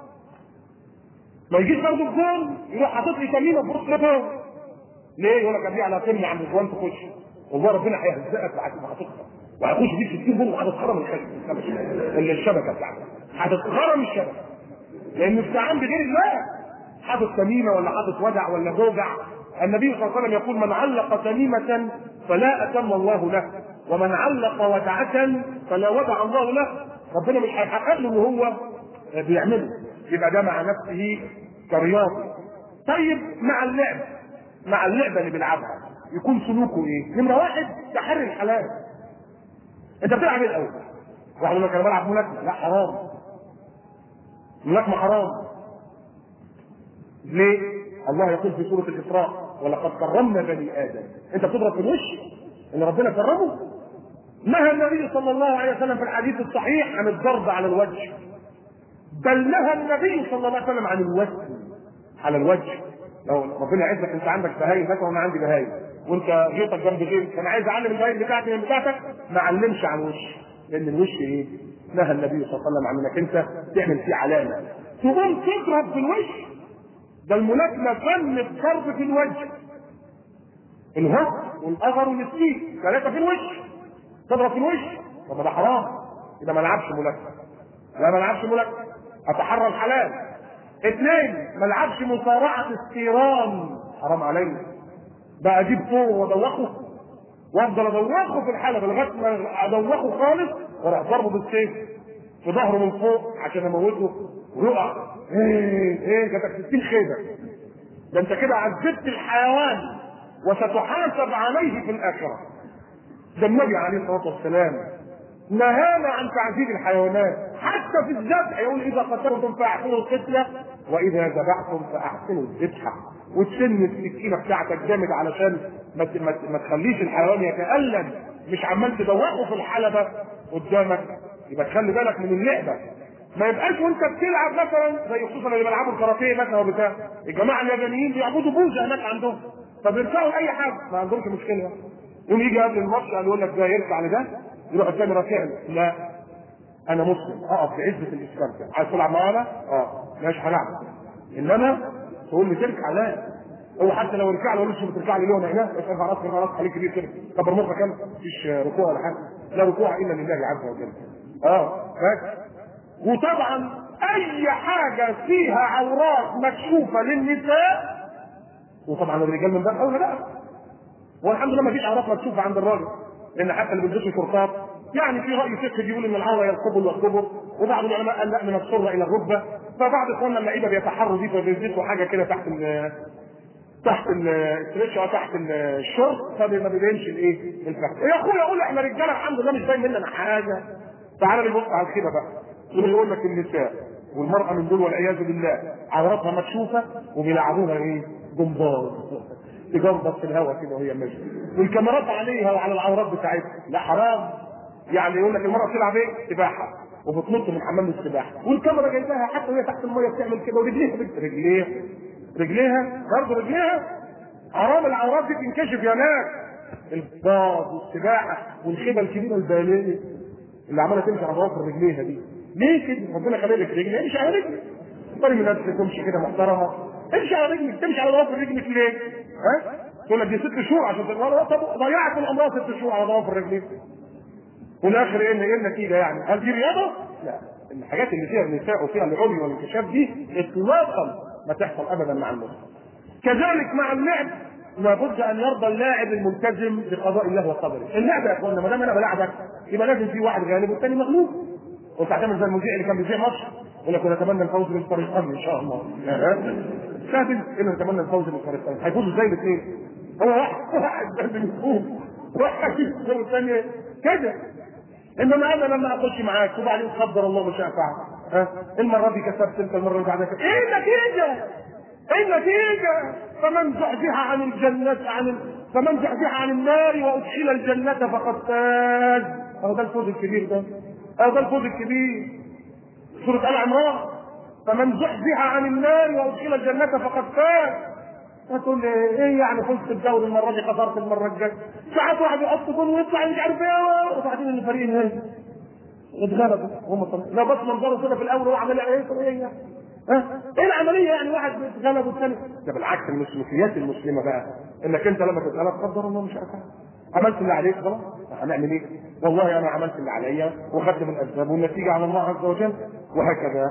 ما يجيش برضه الجون يروح حاطط لي تميمه في وسط جون ليه؟ يقول لك ابيع على ترمي عند الجوان تخش والله ربنا هيهزقك بعد ما هتخسر وهيخش بيك 60 جول وهتتخرم الشبكه بتاعتك هتتخرم الشبكه لان استعان بغير الله حاطط تميمه ولا حاطط ودع ولا جوجع النبي صلى الله عليه وسلم يقول من علق تميمة فلا أتم الله له ومن علق ودعة فلا ودع الله له ربنا مش هيحقق له اللي هو بيعمله يبقى ده مع نفسه كرياضي طيب مع اللعب مع اللعبه اللي بيلعبها يكون سلوكه ايه؟ نمره واحد تحري الحلال انت بتلعب ايه الاول؟ واحد يقول لك انا بلعب ملاكمه لا حرام الملاكمه حرام ليه؟ الله يقول في سوره الاسراء ولقد كرمنا بني ادم انت بتضرب في الوش ان ربنا كرمه نهى النبي صلى الله عليه وسلم في الحديث الصحيح عن الضرب على الوجه بل نهى النبي صلى الله عليه وسلم عن الوسم على الوجه لو ربنا يعزك انت عندك بهايم مثلا وانا عندي بهايم وانت جيتك جنب غيرك انا عايز اعلم البهايم بتاعتي من بتاعتك ما علمش عن الوش لان الوش ايه؟ نهى النبي صلى الله عليه وسلم عن انك انت تعمل فيه علامه تقوم تضرب في الوش ده الملاكمه فن الضرب في الوجه الهق والاغر والسيك ثلاثه في الوش تضرب في الوش طب ده حرام يبقى ما العبش ملاكمه لا ما العبش ملاكمه اتحرى الحلال اثنين ما العبش مصارعه استيران حرام عليا بقى اجيب طور وادوخه وافضل ادوخه في الحلبه لغايه ما ادوخه خالص واروح ضربه بالسيف في ظهره من فوق عشان اموته ويقع ايه ايه جاتك 60 خيبه ده انت كده عذبت الحيوان وستحاسب عليه في الاخره ده النبي عليه الصلاه والسلام نهانا عن تعذيب الحيوانات حتى في الذبح يقول اذا قتلتم فاحسنوا القتله واذا ذبحتم فاحسنوا الذبحه وتسن السكينه بتاعتك جامد علشان ما ت- ما ت- ما تخليش الحيوان يتالم مش عمال تدوخه في الحلبه قدامك يبقى تخلي بالك من اللعبه ما يبقاش وانت بتلعب مثلا زي خصوصا اللي بيلعبوا الكاراتيه مثلا وبتاع الجماعه اليابانيين بيعبدوا بوزه هناك عندهم فبيرفعوا اي حاجه ما عندهمش مشكله يوم يجي قبل الماتش قال يقول لك ده يرفع لده يروح الثاني رافع له لا انا مسلم اقف بعزه الاسلام كده عايز تلعب معانا؟ اه ماشي هلعب انما تقول لي تركع لا هو حتى لو ركع له يقول لي بتركع لي ليه وانا هنا بس ارفع راسك ارفع راسك خليك كبير كده كبر مخك كده مفيش ركوع ولا حاجه لا ركوع الا لله عز وجل اه فاكر وطبعا اي حاجه فيها عورات مكشوفه للنساء وطبعا الرجال من باب اولى بقى والحمد لله ما فيش عورات مكشوفه عند الراجل لان حتى اللي بيلبسوا شرطات يعني في راي فقهي بيقول ان العوره هي القبل والقبر وبعض العلماء قال لا من السره الى الركبه فبعض اخواننا اللعيبه بيتحروا دي فبيلبسوا حاجه كده تحت ال تحت الستريتش او تحت الشورت فما بيبينش الايه الفخذ يا اخويا اقول احنا رجاله الحمد لله مش باين مننا حاجه تعالى نبص على كده بقى اللي يقول لك النساء والمرأة من دول والعياذ بالله عوراتها مكشوفة وبيلعبوها ايه؟ جمباز تجربط في الهواء كده وهي ماشية والكاميرات عليها وعلى العورات بتاعتها لا حرام يعني يقول لك المرأة بتلعب ايه؟ سباحة وبتنط من حمام السباحة والكاميرا جايباها حتى وهي تحت المية بتعمل كده ورجليها رجليها رجليها برضه رجليها حرام العورات دي تنكشف يا ناس الباض والسباحة والخيبة الكبيرة البالية اللي عماله تمشي على ضوافر رجليها دي ليه كده؟ ربنا خلق لك رجل امشي على رجلك طريق من نفسك تمشي كده محترمه امشي على رجلك تمشي على ضوافر رجلك ليه؟ ها؟ تقول لك دي ست شهور عشان تبقى طب ضيعت الامراض ست شهور على ضوافر رجليك والاخر ايه ايه النتيجه يعني؟ هل دي رياضه؟ لا الحاجات اللي فيها النساء وفيها العلي والانكشاف دي اطلاقا ما تحصل ابدا مع المسلم. كذلك مع اللعب لابد ان يرضى اللاعب الملتزم بقضاء الله وقدره. اللعب يا اخوانا ما دام انا بلعبك يبقى لازم في واحد غالب والثاني مغلوب. وانت هتعمل زي المذيع اللي كان بيذيع ماتش يقول لك ونتمنى الفوز بالفريقين ان شاء الله. سهل ان نتمنى الفوز بالفريقين هيفوزوا ازاي الاثنين؟ هو واحد واحد لازم يفوز واحد يفوز والثاني كده انما انا لما اخش معاك وبعدين قدر الله ما شاء فعل ها المره دي كسبت انت المره اللي بعدها كسبت ايه النتيجه؟ ايه النتيجه؟ فمن زحزح عن الجنة عن ال... فمن زحزح عن النار وادخل الجنة فقد فاز هو ده الفوز الكبير ده هو ده الفوز الكبير سورة آل عمران فمن زحزح عن النار وادخل الجنة فقد فاز هتقول لي ايه يعني فزت الدوري المره دي خسرت المره الجايه ساعات واحد يحط جول ويطلع مش عارف ايه وبعدين الفريق ايه اتغلبوا هم طبعا لا بس منظره كده في الاول هو عمل ايه طب ايه يعني ها ايه العمليه يعني واحد اتغلب والثاني ده بالعكس المسلوكيات المسلمه بقى انك انت لما تتغلب قدر الله مش عارف عملت اللي عليك خلاص هنعمل ايه؟ والله انا عملت اللي عليا وخدت من الاسباب والنتيجه على الله عز وجل وهكذا.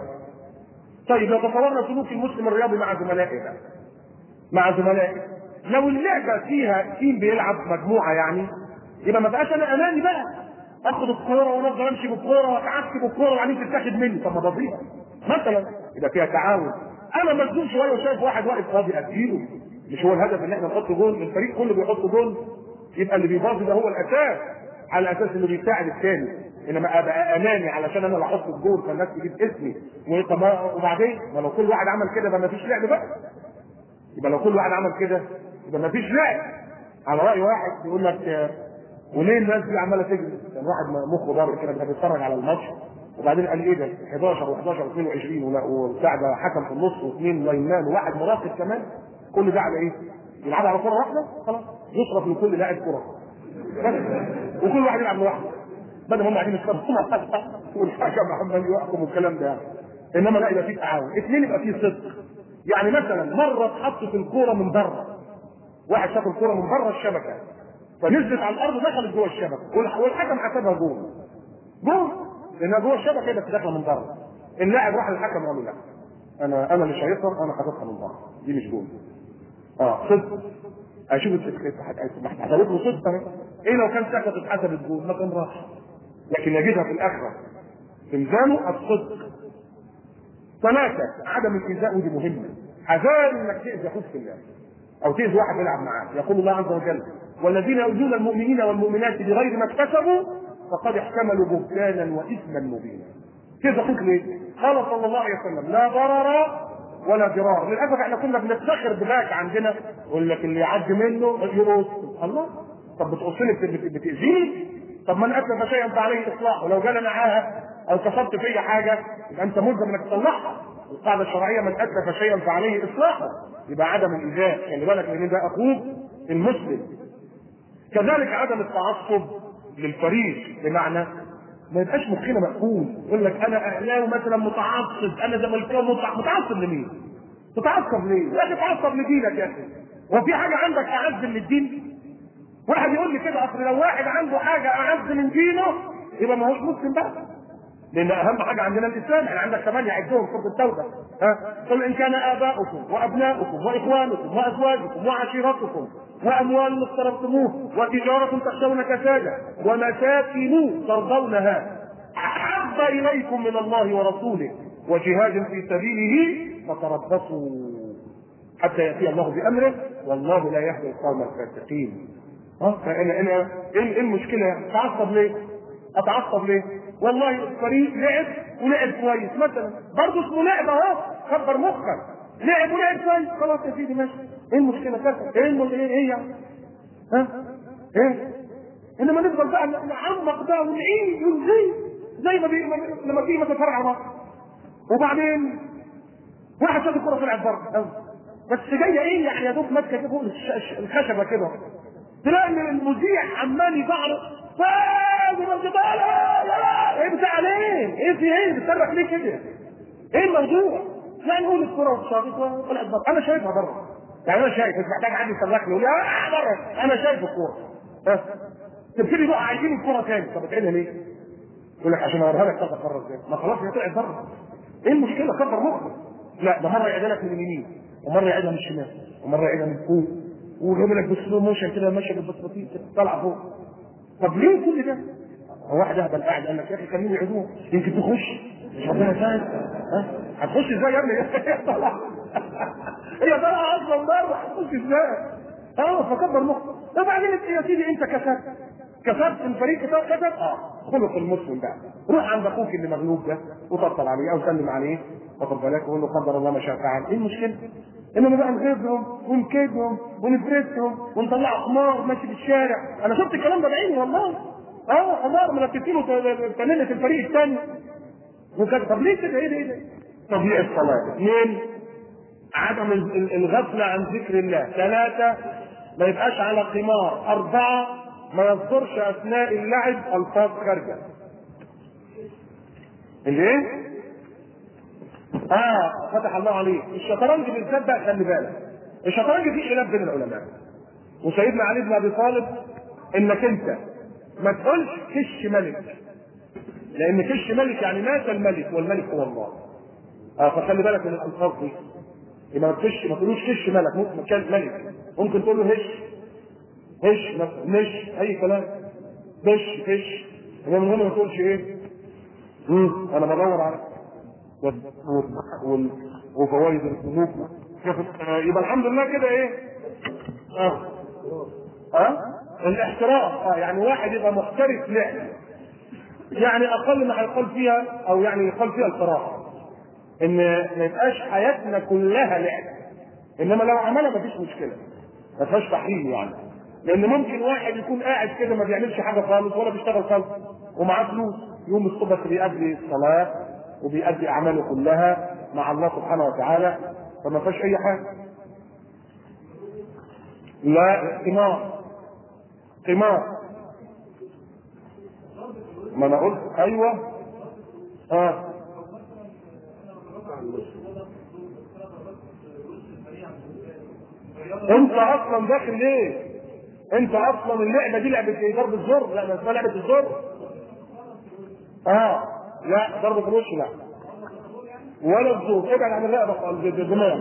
طيب لو تصورنا سلوك المسلم الرياضي مع زملائه بقى. مع زملائه لو اللعبه فيها تيم بيلعب مجموعه يعني يبقى ما بقاش انا اماني بقى اخد الكوره وافضل امشي بالكوره واتعكس بالكوره وبعدين تتاخد مني طب ما بضيع مثلا يبقى فيها تعاون انا مجنون شويه وشايف واحد واقف فاضي اديله مش هو الهدف ان احنا نحط جول الفريق كله بيحط جول يبقى اللي بيباظي ده هو الاساس على اساس انه بيساعد الثاني انما ابقى اناني علشان انا اللي احط الجول فالناس تجيب اسمي وبعدين ما لو كل واحد عمل كده يبقى ما فيش لعب بقى يبقى لو كل واحد عمل كده يبقى ما فيش لعب على راي واحد يقول لك وليه الناس دي عماله تجري؟ كان واحد مخه ضارب كده كان بيتفرج على الماتش وبعدين قال ايه ده 11 و11 و22 وبتاع ده حكم في النص واثنين لاينمان وواحد مراقب كمان كل ده على ايه؟ يلعب على كره واحده خلاص يصرف لكل لاعب كره بس وكل واحد يلعب لوحده بدل ما هم قاعدين يتخانقوا والحكم عمال يحكم والكلام ده يعني انما لا يبقى فيه تعاون اثنين يبقى فيه صدق يعني مثلا مره اتحطت الكوره من بره واحد شاف الكوره من بره الشبكه فنزلت على الارض دخلت جوه الشبكه والحكم حسبها جول جول لانها جوه الشبكه بس داخله من بره اللاعب راح للحكم وقال له لا انا انا اللي شايطها انا حاططها من بره دي مش جول اه صدق اشوف حسبت له صدق ايه لو كان سكت اتحسبت جول ما كان راح لكن يجدها في الاخره في ميزانه الصدق ثلاثة عدم الإيذاء ودي مهمة حذار انك تأذي اخوك في الله او تأذي واحد بيلعب معاك يقول الله عز وجل والذين يؤذون المؤمنين والمؤمنات بغير ما اكتسبوا فقد احتملوا بهتانا واثما مبينا كيف اخوك ليه؟ قال صلى الله عليه وسلم لا ضرر ولا ضرار للاسف احنا كنا بنفتخر بذاك عندنا يقول لك اللي يعدي منه يقص الله طب بتقصني بتاذيني طب من اتلف شيئا فعليه اصلاحه ولو جالنا معاها او كسبت فيا حاجه يبقى انت ملزم انك تصلحها القاعده الشرعيه من اتلف شيئا فعليه اصلاحه يبقى عدم الايذاء خلي بالك لان ده اخوك المسلم كذلك عدم التعصب للفريق بمعنى ما يبقاش مخنا مقفول يقول لك انا اهلاوي مثلا متعصب انا زملكاوي متعصب متعصب لمين؟ تتعصب ليه؟ يا اخي تتعصب لدينك يا اخي هو في حاجه عندك اعز من الدين؟ واحد يقول لي كده اصل لو واحد عنده حاجه اعز من دينه يبقى ما هوش مسلم بقى لان اهم حاجه عندنا الاسلام يعني عندك ثمانيه عدهم سوره التوبه ها قل ان كان اباؤكم وابناؤكم واخوانكم وازواجكم وعشيرتكم واموال اقترفتموه وتجاره تخشون كسادها ومساكن ترضونها احب اليكم من الله ورسوله وجهاد في سبيله فتربصوا حتى ياتي الله بامره والله لا يهدي القوم الفاسقين ها فانا انا ايه المشكله يعني اتعصب ليه؟ اتعصب ليه؟ والله الفريق لعب ولعب كويس مثلا برضه اسمه لعب اهو كبر مخك لعب ولعب كويس خلاص يا سيدي ماشي ايه المشكله كذا ايه المشكله ايه ايه يعني ها ايه انما نفضل بقى نعمق بقى ونعيد ونزيد زي ما بي... لما تيجي مثلا فرع بعض وبعدين واحد شاف الكره طلعت بره بس جايه ايه يعني يا دوب ماسكه كده فوق الخشبه كده تلاقي ان المذيع عمال يزعرق فاز الجبال ايه بتاع ليه؟ ايه في ايه؟ بتصرخ ليه كده؟ ايه الموضوع؟ لا نقول الكرة واتشاطت وطلعت بره، انا شايفها بره. يعني انا شايف مش محتاج حد يصرخ لي يقول لي اه بره، انا شايف الكرة. ها؟ تبتدي بقى عايزين الكرة تاني، طب بتعملها ليه؟ يقول لك عشان اوريها لك تاخد بره ازاي؟ ما خلاص هي طلعت بره. ايه المشكلة؟ كبر مخك. لا ده مرة يعيدها لك من اليمين، ومرة يعيدها من الشمال، ومرة يعيدها من فوق، ويجيب لك بسلو موشن كده ماشية بالبطاطين كده طالعة فوق. طب ليه كل ده؟ هو واحد اهبل قاعد قال لك يا اخي كملوا يعيدوها يمكن تخش مش ربنا ساعد ها هتخش ازاي يا ابني هي طالعه هي طالعه اصلا بره هتخش ازاي؟ اه فكبر مخك وبعدين يا سيدي انت كسبت كسبت الفريق كسب كسب اه خلق المسلم بقى روح عند اخوك اللي مغلوب ده وطبطب عليه او سلم عليه واخد بالك وقول له قدر الله ما شاء فعل ايه المشكله؟ انما بقى نغيظهم ونكيدهم ونفرسهم ونطلع حمار ماشي في الشارع انا شفت الكلام ده بعيني والله اه حمار ملففينه فانيله الفريق الثاني وكده طب ليه كده ايه ده ايه ده؟ تضييع الصلاه اثنين عدم الغفله عن ذكر الله ثلاثه ما يبقاش على قمار اربعه ما يصدرش اثناء اللعب الفاظ خارجه الايه؟ اه فتح الله عليك الشطرنج بالذات بقى خلي بالك الشطرنج فيه خلاف بين العلماء وسيدنا علي بن ابي طالب انك انت ما تقولش كش ملك لان كش ملك يعني مات الملك والملك هو الله اه فخلي بالك من الالفاظ دي يبقى ما تكش ما تقولوش كش ملك ممكن كان ملك ممكن تقول له هش هش مثلا نش اي كلام بش فش انما من هنا ما تقولش ايه مم. انا بدور على وفوائد البنوك يبقى الحمد لله كده ايه اه اه الاحتراف اه يعني واحد يبقى محترف لعب يعني اقل ما هيقال فيها او يعني يقال فيها الصراحه ان ما يبقاش حياتنا كلها لعب انما لو عملها مفيش مشكله ما فيهاش تحريم يعني لان ممكن واحد يكون قاعد كده ما بيعملش حاجه خالص ولا بيشتغل خالص ومعاه فلوس يوم الصبح بيأدي الصلاه وبيأدي اعماله كلها مع الله سبحانه وتعالى فما فيهاش اي حاجه لا قمار قمار ما انا قلت ايوه اه انت اصلا داخل ليه؟ انت اصلا اللعبه دي لعبه ايه؟ ضرب الزر؟ لا ما اسمها لعبه الزر؟ اه لا ضربة الوش لا ولا الزور ابعد عن الرقبه خالص الدماغ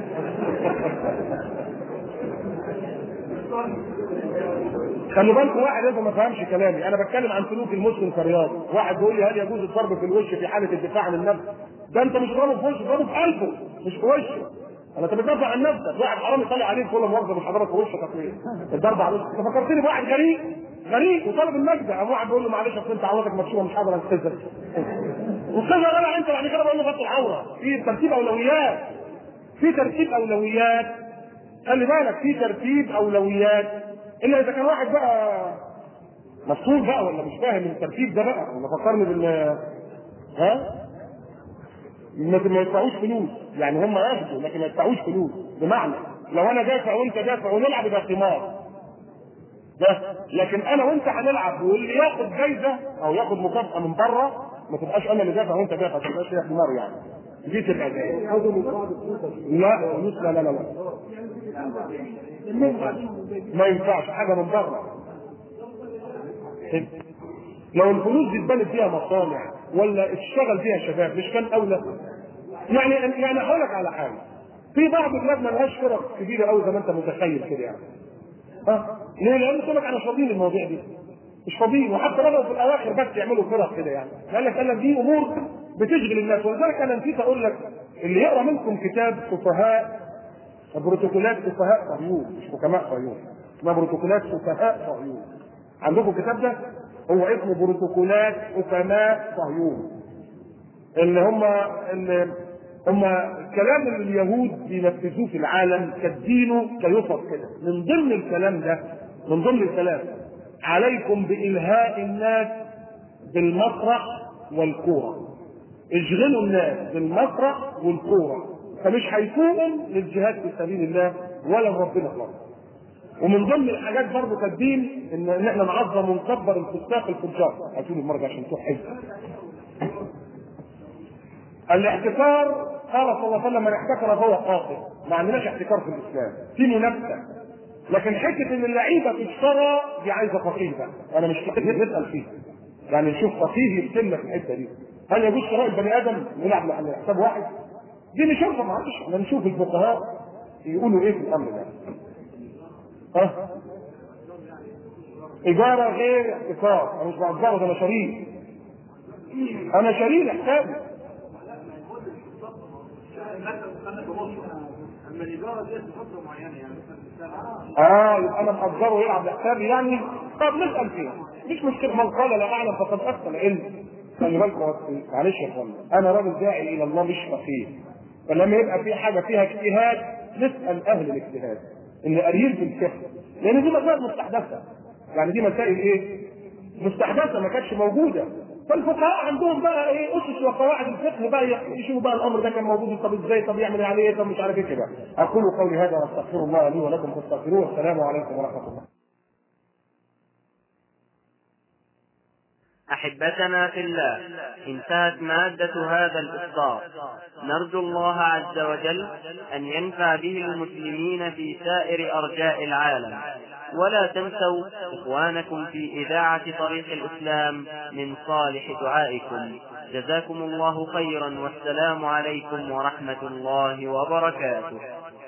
خلي بالكم واحد لازم ما فهمش كلامي انا بتكلم عن سلوك المسلم كرياضي واحد بيقول لي هل يجوز الضرب في الوش في حاله الدفاع عن النفس ده انت مش ضربه في وشه ضربه في قلبه مش في وشه انا انت بتدافع عن نفسك واحد حرامي طالع عليك كل مؤاخذه مش هضربك في وشك اصلي الضرب على وشك انت فكرتني بواحد غريب غريب وطالب المجد قام واحد بيقول له معلش اصل انت عورتك مكشوفه مش هقدر انقذك وكذا غلع انت بعد كده بقول له غطي العوره في ترتيب اولويات في ترتيب اولويات خلي بالك في ترتيب اولويات الا اذا كان واحد بقى مسؤول بقى ولا مش فاهم الترتيب ده بقى ولا فكرني بال ها ما ما يدفعوش فلوس يعني هم ياخدوا لكن ما يدفعوش فلوس بمعنى لو انا دافع وانت دافع ونلعب يبقى قمار ده لكن انا وانت هنلعب واللي ياخد جايزه او ياخد مكافاه من بره ما تبقاش انا اللي دافع وانت دافع ما تبقاش فيها قمار يعني دي تبقى جايزه لا فلوس لا لا لا لا ما ينفعش حاجه من بره لو الفلوس دي اتبنت فيها مصانع ولا اشتغل فيها شباب مش كان اولى يعني يعني هقول لك على حاجه في بعض البلاد ما لهاش فرق كبيره قوي زي ما انت متخيل كده يعني ها ليه؟ لان يقول لك انا مش فاضيين المواضيع دي مش فاضيين وحتى بدأوا في الاواخر بس يعملوا فرق كده يعني قال لك قال لك دي امور بتشغل الناس ولذلك انا نسيت اقول لك اللي يقرا منكم كتاب سفهاء بروتوكولات سفهاء صهيون مش حكماء صهيون اسمها بروتوكولات سفهاء صهيون عندكم الكتاب ده هو اسمه بروتوكولات حكماء صهيون اللي هم اللي هم كلام اللي اليهود بينفذوه في العالم كالدين كيفر كده من ضمن الكلام ده من ضمن الكلام عليكم بإلهاء الناس بالمسرح والكورة اشغلوا الناس بالمسرح والكورة فمش هيفوقوا للجهاد في سبيل الله ولا ربنا خالص ومن ضمن الحاجات برضه كالدين ان ان احنا نعظم ونكبر الفساق الفجار هاتوا لي المرجع عشان تروح حزب الاحتكار قال صلى الله عليه وسلم من احتكر فهو قاصر ما عندناش احتكار في الاسلام في منافسه لكن حته ان اللعيبه تشترى دي عايزه فقيه بقى انا مش فقيه نسال فيه يعني نشوف فقيه يتم في الحته دي هل يجوز شراء البني ادم نلعب على حساب واحد دي نشوفها معلش احنا نشوف الفقهاء يقولوا ايه في الامر ده ها إيجار غير احتكار أنا مش بأجره ده أنا شريك أنا شريك حسابي
اما الاجاره ديت لفتره معينه يعني مثلا
اه يبقى انا مأجره يلعب لحسابي يعني طب نسال فيها مش مشكله من قال لا اعلم فقد افتى العلم خلي بالكم معلش يا اخوانا انا راجل داعي الى الله مش فقيه فلما يبقى في حاجه فيها اجتهاد نسال اهل الاجتهاد اللي قاريين في الفقه لان دي مسائل مستحدثه يعني دي مسائل ايه؟ مستحدثه ما كانتش موجوده فالفقهاء عندهم بقى ايه اسس وقواعد الفقه بقى يشوفوا بقى الامر ده كان موجود طب ازاي طب يعمل عليه ايه طب مش عارف ايه كده اقول قولي هذا واستغفر الله لي ولكم فاستغفروه والسلام عليكم ورحمه الله
أحبتنا في الله انتهت مادة هذا الإصدار نرجو الله عز وجل أن ينفع به المسلمين في سائر أرجاء العالم ولا تنسوا إخوانكم في إذاعة طريق الإسلام من صالح دعائكم جزاكم الله خيرا والسلام عليكم ورحمة الله وبركاته